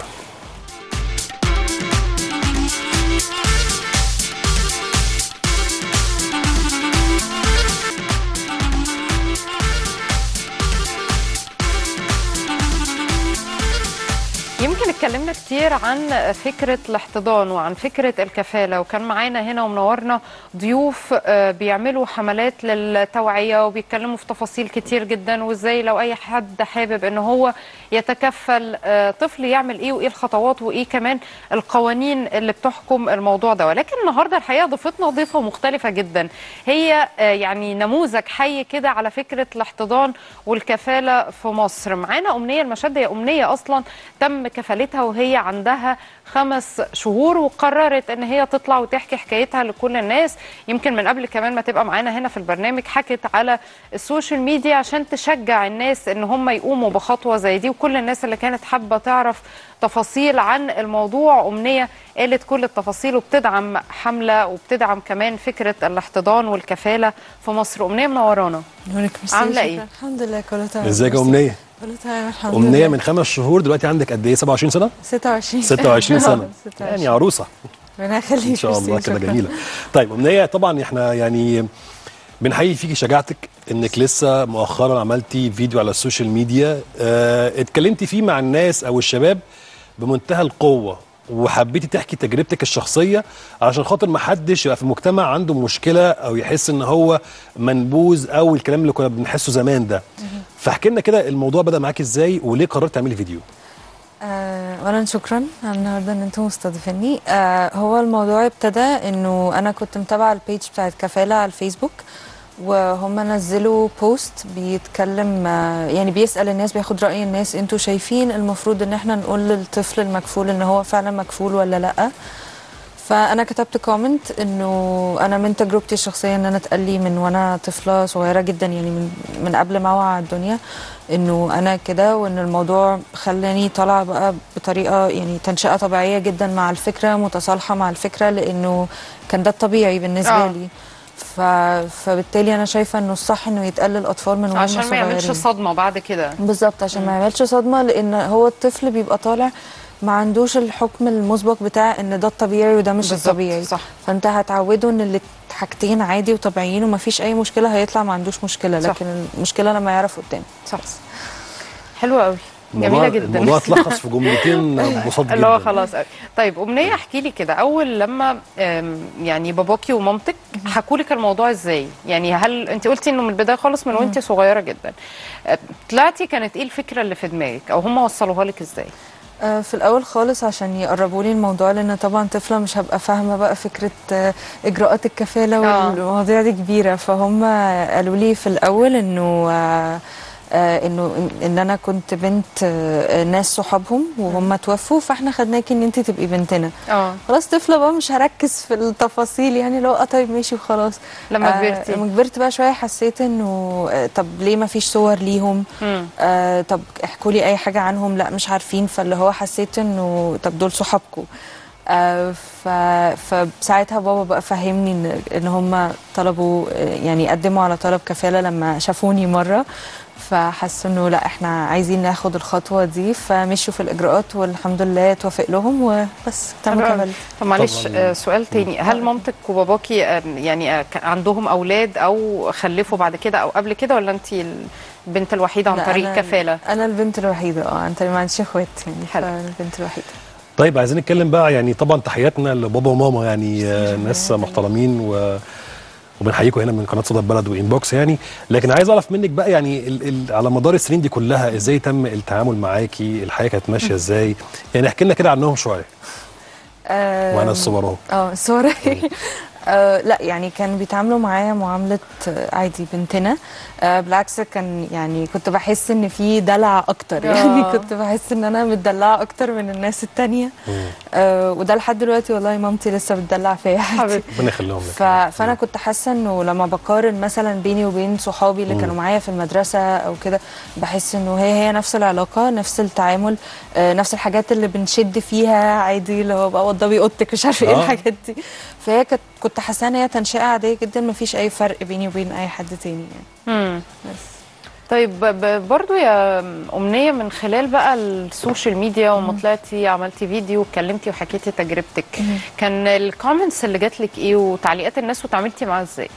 يمكن اتكلمنا كتير عن فكرة الاحتضان وعن فكرة الكفالة وكان معانا هنا ومنورنا ضيوف آه، بيعملوا حملات للتوعية وبيتكلموا في تفاصيل كتير جدا وازاي لو اي حد حابب ان هو يتكفل آه، طفل يعمل ايه وايه الخطوات وايه كمان القوانين اللي بتحكم الموضوع ده ولكن النهارده الحقيقة ضيفتنا ضيفة مختلفة جدا هي آه، يعني نموذج حي كده على فكرة الاحتضان والكفالة في مصر معانا أمنية المشد هي أمنية أصلا تم كفالتها وهي عندها خمس شهور وقررت ان هي تطلع وتحكي حكايتها لكل الناس يمكن من قبل كمان ما تبقى معانا هنا في البرنامج حكت على السوشيال ميديا عشان تشجع الناس ان هم يقوموا بخطوه زي دي وكل الناس اللي كانت حابه تعرف تفاصيل عن الموضوع امنيه قالت كل التفاصيل وبتدعم حمله وبتدعم كمان فكره الاحتضان والكفاله في مصر امنيه منورانا نورك ميرسي عاملة شكراً. إيه؟ الحمد لله كله تمام ازيك يا ميرسي. امنيه كله تمام الحمد امنيه لله من خمس شهور دلوقتي عندك قد ايه 27 سنه 26 26 سنه 26. يعني عروسه ربنا يخليك ان شاء الله ميرسي، كده شكراً. جميله طيب امنيه طبعا احنا يعني بنحيي فيكي شجاعتك انك لسه مؤخرا عملتي فيديو على السوشيال ميديا اه اتكلمتي فيه مع الناس او الشباب بمنتهى القوه وحبيتي تحكي تجربتك الشخصيه علشان خاطر ما حدش يبقى في المجتمع عنده مشكله او يحس ان هو منبوذ او الكلام اللي كنا بنحسه زمان ده فاحكي لنا كده الموضوع بدا معاك ازاي وليه قررت تعملي فيديو آه، اولا شكرا على النهارده ان انتم مستضيفيني آه هو الموضوع ابتدى انه انا كنت متابعه البيج بتاعت كفاله على الفيسبوك وهم نزلوا بوست بيتكلم آه، يعني بيسال الناس بياخد راي الناس انتوا شايفين المفروض ان احنا نقول للطفل المكفول ان هو فعلا مكفول ولا لا فانا كتبت كومنت انه انا من تجربتي الشخصيه ان انا اتقال لي من وانا طفله صغيره جدا يعني من من قبل ما اوعى على الدنيا انه انا كده وان الموضوع خلاني طالعه بقى بطريقه يعني تنشئه طبيعيه جدا مع الفكره متصالحه مع الفكره لانه كان ده الطبيعي بالنسبه آه. آه. لي ف... فبالتالي انا شايفه انه الصح انه يتقال للاطفال من وهم عشان ما صغيرين يعملش صدمه بعد كده بالظبط عشان ما يعملش صدمه لان هو الطفل بيبقى طالع ما عندوش الحكم المسبق بتاع ان ده الطبيعي وده مش بالظبط، الطبيعي صح. فانت هتعوده ان الحاجتين عادي وطبيعيين ومفيش اي مشكله هيطلع ما عندوش مشكله صح. لكن المشكله لما يعرف قدام صح حلوه قوي جميله الموضوع- جدا الموضوع اتلخص في جملتين بساط اللي هو جدا خلاص قوي. طيب امنيه احكي لي كده اول لما أم، يعني باباكي ومامتك حكوا لك الموضوع ازاي يعني هل انت قلتي انه من البدايه خالص من وانت صغيره جدا أه، طلعتي كانت ايه الفكره اللي في دماغك او هم وصلوها لك ازاي آه، في الاول خالص عشان يقربوا لي الموضوع لان طبعا طفله مش هبقى فاهمه بقى فكره آه، اجراءات الكفاله آه. والمواضيع دي كبيره فهم قالوا لي في الاول انه آه، آه انه إن- ان انا كنت بنت آه ناس صحابهم وهم توفوا فاحنا خدناكي ان انت تبقي بنتنا اه خلاص طفله بقى مش هركز في التفاصيل يعني لو اه طيب ماشي وخلاص لما آه كبرتي؟ لما كبرت بقى شويه حسيت انه آه طب ليه ما فيش صور ليهم مم. آه طب احكوا لي اي حاجه عنهم لا مش عارفين فاللي هو حسيت انه طب دول صحابكم آه ف فساعتها بابا بقى فهمني ان ان هم طلبوا آه، يعني قدموا على طلب كفاله لما شافوني مره فحسوا انه لا احنا عايزين ناخد الخطوه دي فمشوا في الاجراءات والحمد لله توافق لهم وبس تم حلو أوي. كفاله طب معلش طبعاً. آه، سؤال تاني هل مامتك وباباكي آه، يعني آه، كان عندهم اولاد او خلفوا بعد كده او قبل كده ولا انت البنت الوحيده عن لا، طريق أنا- كفاله انا البنت الوحيده اه انت ما عنديش اخوات يعني حلو. البنت الوحيده طيب عايزين نتكلم بقى يعني طبعا تحياتنا لبابا وماما يعني آه، ناس محترمين و وبنحييكم هنا من قناه صدى البلد وانبوكس يعني لكن عايز اعرف منك بقى يعني ال ال على مدار السنين دي كلها ازاي تم التعامل معاكي الحياه كانت ماشيه ازاي يعني احكي لنا كده عنهم شويه آه وانا الصور اهو اه سوري آه لا يعني كانوا بيتعاملوا معايا معاملة آه، عادي بنتنا آه بالعكس كان يعني كنت بحس ان في دلع اكتر يعني آه. كنت بحس ان انا متدلعة اكتر من الناس التانية آه وده لحد دلوقتي والله مامتي لسه بتدلع فيا عادي حبيبتي. ربنا يخليهم لك ف... فانا كنت حاسه انه لما بقارن مثلا بيني وبين صحابي اللي كانوا معايا في المدرسه او كده بحس انه هي هي نفس العلاقه نفس التعامل آه، نفس الحاجات اللي بنشد فيها عادي اللي هو بقى وضبي اوضتك مش عارفه ايه آه. الحاجات دي فهي كانت كنت حاسه ان هي تنشئه عاديه جدا ما فيش اي فرق بيني وبين اي حد تاني يعني مم. بس طيب ب- ب- برضو يا أمنية من خلال بقى السوشيال ميديا وما طلعتي عملتي فيديو واتكلمتي وحكيتي تجربتك كان الكومنتس اللي جات لك ايه وتعليقات الناس وتعاملتي معاها ازاي؟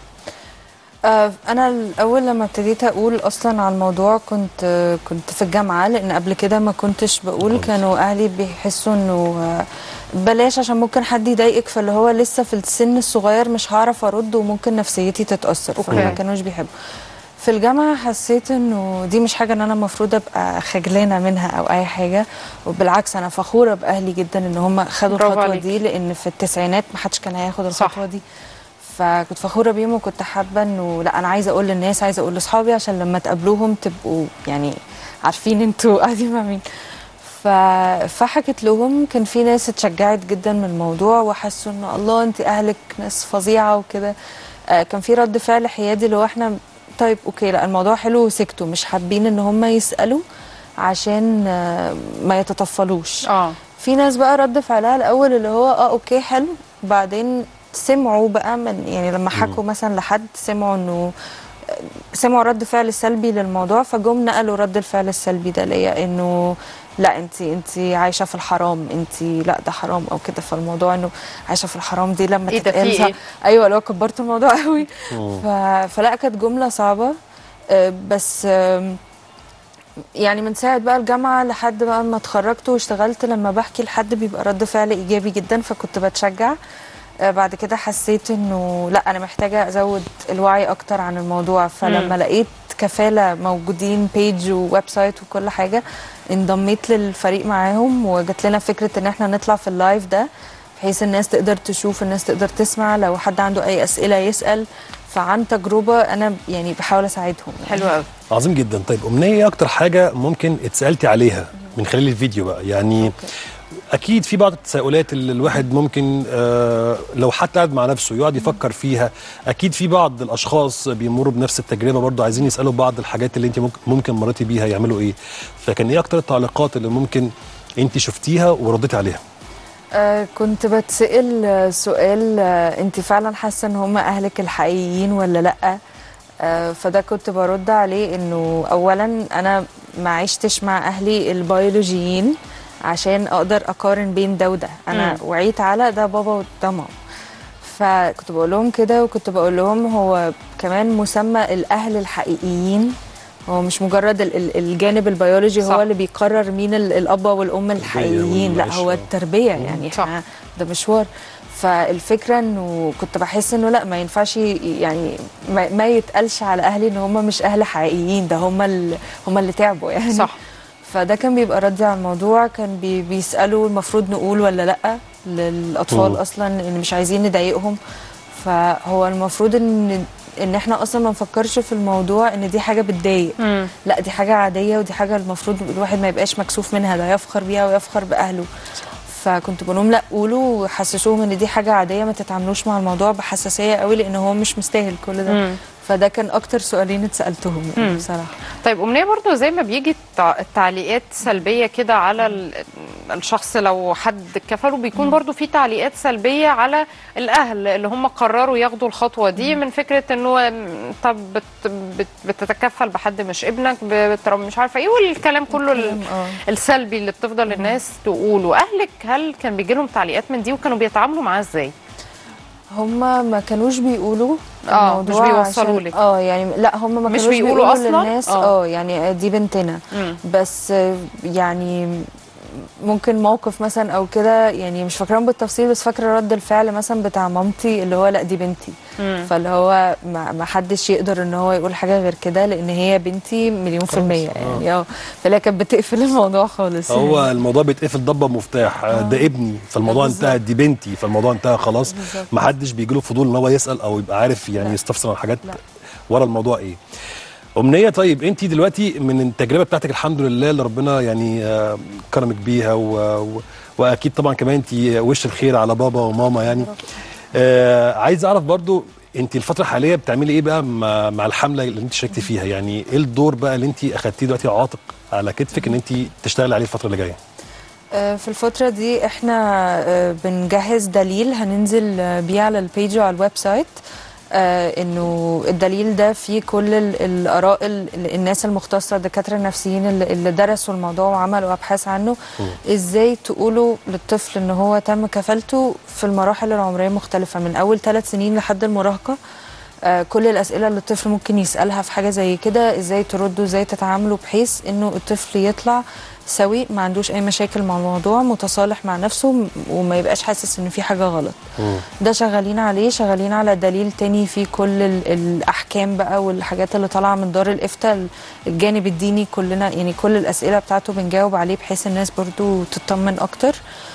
آه، انا الاول لما ابتديت اقول اصلا على الموضوع كنت آه، كنت في الجامعه لان قبل كده ما كنتش بقول كانوا اهلي بيحسوا انه آه، بلاش عشان ممكن حد يضايقك فاللي هو لسه في السن الصغير مش هعرف ارد وممكن نفسيتي تتاثر أوكي. فما كانوش بيحبوا في الجامعه حسيت انه دي مش حاجه ان انا المفروض ابقى خجلانه منها او اي حاجه وبالعكس انا فخوره باهلي جدا ان هم خدوا برافو الخطوه عليكي. دي لان في التسعينات ما حدش كان هياخد صح. الخطوه دي فكنت فخوره بيهم وكنت حابه انه لا انا عايزه اقول للناس عايزه اقول لاصحابي عشان لما تقابلوهم تبقوا يعني عارفين انتوا قاعدين مع مين ف... فحكت لهم كان في ناس اتشجعت جدا من الموضوع وحسوا ان الله انت اهلك ناس فظيعه وكده آه كان في رد فعل حيادي اللي هو احنا طيب اوكي لا الموضوع حلو وسكتوا مش حابين ان هم يسالوا عشان آه ما يتطفلوش اه في ناس بقى رد فعلها الاول اللي هو اه اوكي حلو بعدين سمعوا بقى من يعني لما حكوا مثلا لحد سمعوا انه سمعوا رد فعل سلبي للموضوع فجم نقلوا رد الفعل السلبي ده ليا انه لا انت انت عايشه في الحرام انت لا ده حرام او كده فالموضوع انه عايشه في الحرام دي لما إيه ده، في تتقال إيه؟ ايوه لو كبرت الموضوع قوي ف... فلا كانت جمله صعبه آه، بس آم، يعني من ساعة بقى الجامعة لحد بقى ما اتخرجت واشتغلت لما بحكي لحد بيبقى رد فعل إيجابي جدا فكنت بتشجع آه، بعد كده حسيت انه لا انا محتاجة ازود الوعي اكتر عن الموضوع فلما لقيت كفالة موجودين بيج وويب سايت وكل حاجة انضميت للفريق معاهم وجات لنا فكرة ان احنا نطلع في اللايف ده بحيث الناس تقدر تشوف الناس تقدر تسمع لو حد عنده اي اسئلة يسأل فعن تجربة انا يعني بحاول اساعدهم يعني. حلو قوي عظيم جدا طيب امنيه ايه اكتر حاجه ممكن اتسالتي عليها من خلال الفيديو بقى يعني اكيد في بعض التساؤلات اللي الواحد ممكن آه لو حتى قاعد مع نفسه يقعد يفكر فيها اكيد في بعض الاشخاص بيمروا بنفس التجربه برضو عايزين يسالوا بعض الحاجات اللي انت ممكن, ممكن مريتي بيها يعملوا ايه فكان ايه اكتر التعليقات اللي ممكن انت شفتيها ورديتي عليها آه كنت بتسأل آه، سؤال آه انت فعلا حاسه ان هم اهلك الحقيقيين ولا لا آه فده كنت برد عليه انه اولا انا ما عشتش مع اهلي البيولوجيين عشان اقدر اقارن بين ده وده انا مم. وعيت على ده بابا وده ماما فكنت بقول لهم كده وكنت بقول لهم هو كمان مسمى الاهل الحقيقيين هو مش مجرد ال- ال- الجانب البيولوجي صح. هو اللي بيقرر مين ال- الاب والام الحقيقيين لا والمعيشة. هو التربيه يعني صح. احنا ده مشوار فالفكره انه كنت بحس انه لا ما ينفعش ي- يعني ما, ما يتقالش على اهلي ان هم مش اهل حقيقيين ده هم ال- هم اللي تعبوا يعني صح فده كان بيبقى ردي على الموضوع كان بي بيسالوا المفروض نقول ولا لا للاطفال مم. اصلا ان مش عايزين نضايقهم فهو المفروض ان ان احنا اصلا ما نفكرش في الموضوع ان دي حاجه بتضايق لا دي حاجه عاديه ودي حاجه المفروض الواحد ما يبقاش مكسوف منها ده يفخر بيها ويفخر باهله فكنت بقول لهم لا قولوا وحسسوهم ان دي حاجه عاديه ما تتعاملوش مع الموضوع بحساسيه قوي لان هو مش مستاهل كل ده فده كان اكتر سؤالين اتسالتهم يعني بصراحه طيب أمنية برضو زي ما بيجي التع- التعليقات سلبية كده على ال- الشخص لو حد كفله بيكون برضو في تعليقات سلبية على الأهل اللي هم قرروا ياخدوا الخطوة دي من فكرة أنه م، طب بت بت بتتكفل بحد مش ابنك بت- مش عارفة إيه والكلام كله ال- الكلام، آه. السلبي اللي بتفضل الناس تقوله أهلك هل كان بيجي لهم تعليقات من دي وكانوا بيتعاملوا معاها إزاي؟ هما ما كانوش بيقولوا آه، الموضوع مش بيوصلوا عشان- لك. اه يعني لا هما ما مش كانوش بيقولوا بيقولوا, أصلاً؟ للناس آه. اه يعني دي بنتنا مم. بس آه، يعني ممكن موقف مثلا او كده يعني مش فاكراه بالتفصيل بس فاكره رد الفعل مثلا بتاع مامتي اللي هو لا دي بنتي فاللي هو ما ما حدش يقدر ان هو يقول حاجه غير كده لان هي بنتي مليون في الميه يعني اه فهي كانت بتقفل الموضوع خالص هو يعني. الموضوع بيتقفل ضبه مفتاح آه. ده ابني فالموضوع بالظبط. انتهى دي بنتي فالموضوع انتهى خلاص بالظبط. ما حدش بيجي له فضول ان هو يسال او يبقى عارف يعني لا. يستفسر عن حاجات لا. ورا الموضوع ايه أمنية طيب أنت دلوقتي من التجربة بتاعتك الحمد لله اللي ربنا يعني آه، كرمك بيها و... و... وأكيد طبعا كمان أنت وش الخير على بابا وماما يعني آه عايز أعرف برضو أنت الفترة الحالية بتعملي إيه بقى مع, مع الحملة اللي أنت شاركتي فيها يعني إيه الدور بقى اللي أنت أخدتيه دلوقتي عاتق على كتفك إن أنت تشتغلي عليه الفترة اللي جاية آه، في الفترة دي احنا آه، بنجهز دليل هننزل آه، بيه على البيج وعلى الويب سايت آه، انه الدليل ده فيه كل ال- الاراء ال- الناس المختصه الدكاتره النفسيين اللي اللي درسوا الموضوع وعملوا ابحاث عنه ازاي تقولوا للطفل ان هو تم كفالته في المراحل العمريه مختلفه من اول ثلاث سنين لحد المراهقه آه، كل الاسئله اللي الطفل ممكن يسالها في حاجه زي كده ازاي تردوا ازاي تتعاملوا بحيث انه الطفل يطلع سوي ما عندوش اي مشاكل مع الموضوع متصالح مع نفسه م- وما يبقاش حاسس ان في حاجه غلط ده شغالين عليه شغالين على دليل تاني فيه كل ال- الاحكام بقى والحاجات اللي طالعه من دار الافتاء الجانب الديني كلنا يعني كل الاسئله بتاعته بنجاوب عليه بحيث الناس برضو تطمن اكتر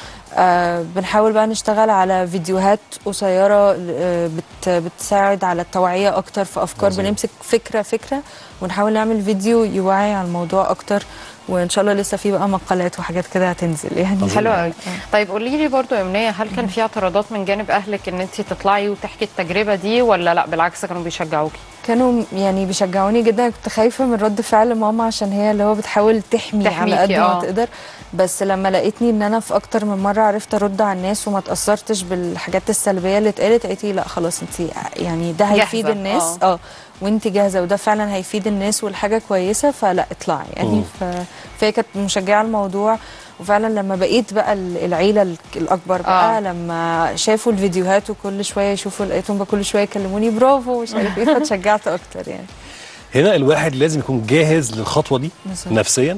آه بنحاول بقى نشتغل على فيديوهات قصيرة آه بت بتساعد على التوعية أكتر في أفكار عظيم. بنمسك فكرة فكرة ونحاول نعمل فيديو يوعي على الموضوع أكتر وإن شاء الله لسه في بقى مقالات وحاجات كده هتنزل يعني حلو قوي طيب قولي لي برضو يا امنيه هل كان في اعتراضات من جانب اهلك ان انت تطلعي وتحكي التجربه دي ولا لا بالعكس كانوا بيشجعوكي كانوا يعني بيشجعوني جدا كنت خايفة من رد فعل ماما عشان هي اللي هو بتحاول تحمي على قد تحميكي، ما آه. تقدر بس لما لقيتني ان انا في اكتر من مرة عرفت ارد على الناس وما تأثرتش بالحاجات السلبية اللي اتقالت قالت لي لا خلاص انت يعني ده هيفيد جاهزة، الناس آه. اه وانت جاهزة وده فعلا هيفيد الناس والحاجة كويسة فلا اطلعي يعني ف... فهي كانت مشجعة الموضوع وفعلا لما بقيت بقى ال- العيلة ال- الأكبر بقى آه. آه. لما شافوا الفيديوهات وكل شوية يشوفوا لقيتهم بقى كل شوية يكلموني برافو مش عارف ايه فتشجعت أكتر يعني هنا الواحد لازم يكون جاهز للخطوة دي بالظبط. نفسيا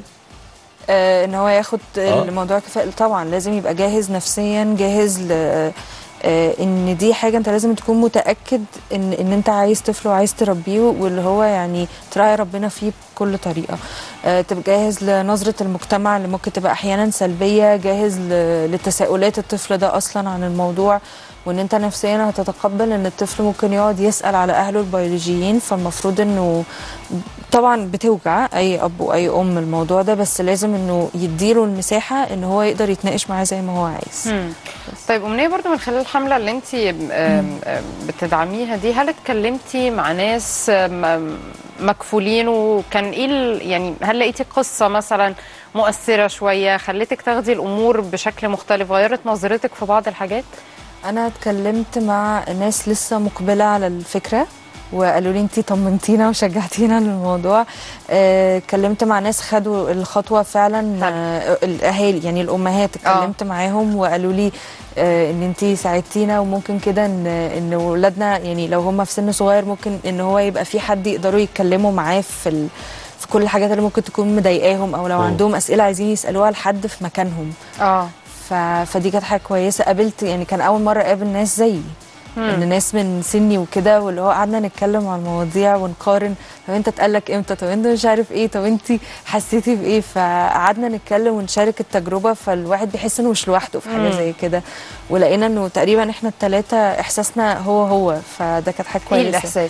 آه ان هو ياخد آه. الموضوع كفاءة طبعا لازم يبقى جاهز نفسيا جاهز ل آه ان دي حاجه انت لازم تكون متاكد ان ان انت عايز طفل وعايز تربيه واللي هو يعني تراعي ربنا فيه بكل طريقه آه تبقى جاهز لنظره المجتمع اللي ممكن تبقى احيانا سلبيه جاهز ل- لتساؤلات الطفل ده اصلا عن الموضوع وان انت نفسيا هتتقبل ان الطفل ممكن يقعد يسال على اهله البيولوجيين فالمفروض انه طبعا بتوجع اي اب واي ام الموضوع ده بس لازم انه يديله المساحه ان هو يقدر يتناقش معاه زي ما هو عايز مم. طيب أمنية برضو من خلال الحملة اللي انت آم، آم، بتدعميها دي هل اتكلمتي مع ناس آم، مكفولين وكان ايه ال- يعني هل لقيتي قصة مثلا مؤثرة شوية خلتك تاخدي الأمور بشكل مختلف غيرت نظرتك في بعض الحاجات؟ انا اتكلمت مع ناس لسه مقبله على الفكره وقالوا لي انتي طمنتينا وشجعتينا للموضوع آه، اتكلمت مع ناس خدوا الخطوه فعلا آه، الاهالي يعني الامهات اتكلمت معاهم وقالوا لي آه، ان انتي ساعدتينا وممكن كده ان ان ولادنا يعني لو هم في سن صغير ممكن ان هو يبقى في حد يقدروا يتكلموا معاه في ال في كل الحاجات اللي ممكن تكون مضايقاهم او لو مم. عندهم اسئله عايزين يسالوها لحد في مكانهم اه ف... فدي كانت حاجه كويسه قابلت يعني كان اول مره اقابل ناس زيي ان ناس من سني وكده واللي هو قعدنا نتكلم عن المواضيع ونقارن طب انت اتقالك امتى طب انت مش عارف ايه طب انت حسيتي بايه فقعدنا نتكلم ونشارك التجربه فالواحد بيحس انه مش لوحده في حاجه زي كده ولقينا انه تقريبا احنا الثلاثه احساسنا هو هو فده كانت حاجه ايه كويسه الإحساس؟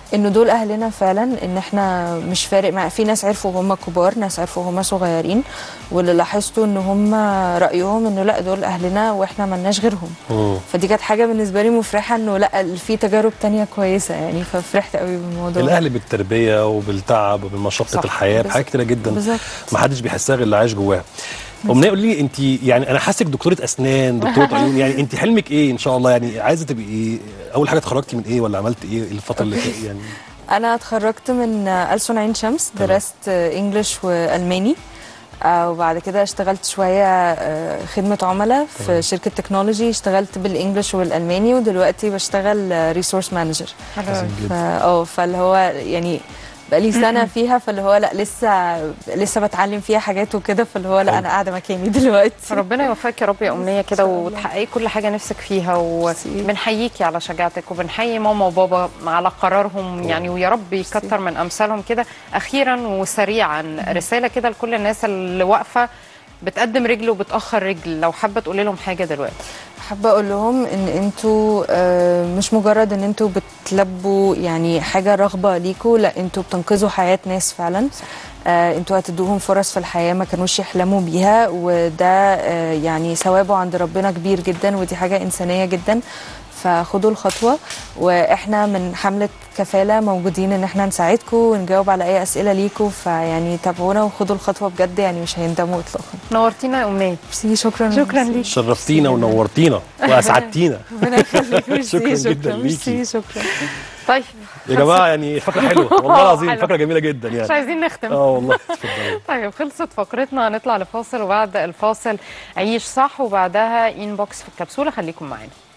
انه دول اهلنا فعلا ان احنا مش فارق مع في ناس عرفوا هم كبار ناس عرفوا هم صغيرين واللي لاحظته ان هم رايهم انه لا دول اهلنا واحنا ملناش غيرهم مم. فدي كانت حاجه بالنسبه لي مفرحه انه لا في تجارب تانية كويسه يعني ففرحت قوي بالموضوع الاهل بالتربيه وبالتعب وبالمشقه صح. الحياه بحاجات كتيره جدا بالظبط. ما حدش بيحسها غير اللي عايش جواها امنيه قولي لي انت يعني انا حاسك دكتوره اسنان دكتوره عيون يعني انت حلمك ايه ان شاء الله يعني عايزه تبقي ايه اول حاجه اتخرجتي من ايه ولا عملت ايه الفتره اللي فاتت يعني انا اتخرجت من ألسن عين شمس درست انجلش والماني آه، وبعد كده اشتغلت شويه آه، خدمه عملاء في شركه تكنولوجي اشتغلت بالانجلش والالماني ودلوقتي بشتغل ريسورس مانجر حلو أوي. فا اه فاللي هو يعني بقالي سنه فيها فاللي هو لا لسه لسه بتعلم فيها حاجات وكده فاللي هو لا حلو. انا قاعده مكاني دلوقتي ربنا يوفقك يا رب يا امنيه كده إن شاء الله. وتحققي كل حاجه نفسك فيها ميرسي. وبنحييكي على شجاعتك وبنحيي ماما وبابا على قرارهم يعني ويا رب يكتر من امثالهم كده اخيرا وسريعا رساله كده لكل الناس اللي واقفه بتقدم رجل وبتاخر رجل لو حابه تقولي لهم حاجه دلوقتي حابه اقول لهم ان انتوا آه، مش مجرد ان انتوا بتلبوا يعني حاجه رغبه ليكوا لا انتوا بتنقذوا حياه ناس فعلا آه، انتوا هتدوهم فرص في الحياه ما كانوش يحلموا بيها وده آه، يعني ثوابه عند ربنا كبير جدا ودي حاجه انسانيه جدا فخدوا الخطوه واحنا من حمله كفاله موجودين ان احنا نساعدكم ونجاوب على اي اسئله ليكم فيعني تابعونا وخدوا الخطوه بجد يعني مش هيندموا اطلاقا نورتينا يا امنيه ميرسي شكرا شكرا ليك شرفتينا ونورتينا واسعدتينا ربنا يخليك ميرسي شكراً جداً ميرسي ليكي. شكرا طيب يا جماعه يعني فكره حلوه والله العظيم حلو. فكره جميله جدا مش يعني عايزين نختم اه والله اتفضلي طيب خلصت فقرتنا هنطلع لفاصل وبعد الفاصل عيش صح وبعدها انبوكس في الكبسوله خليكم معانا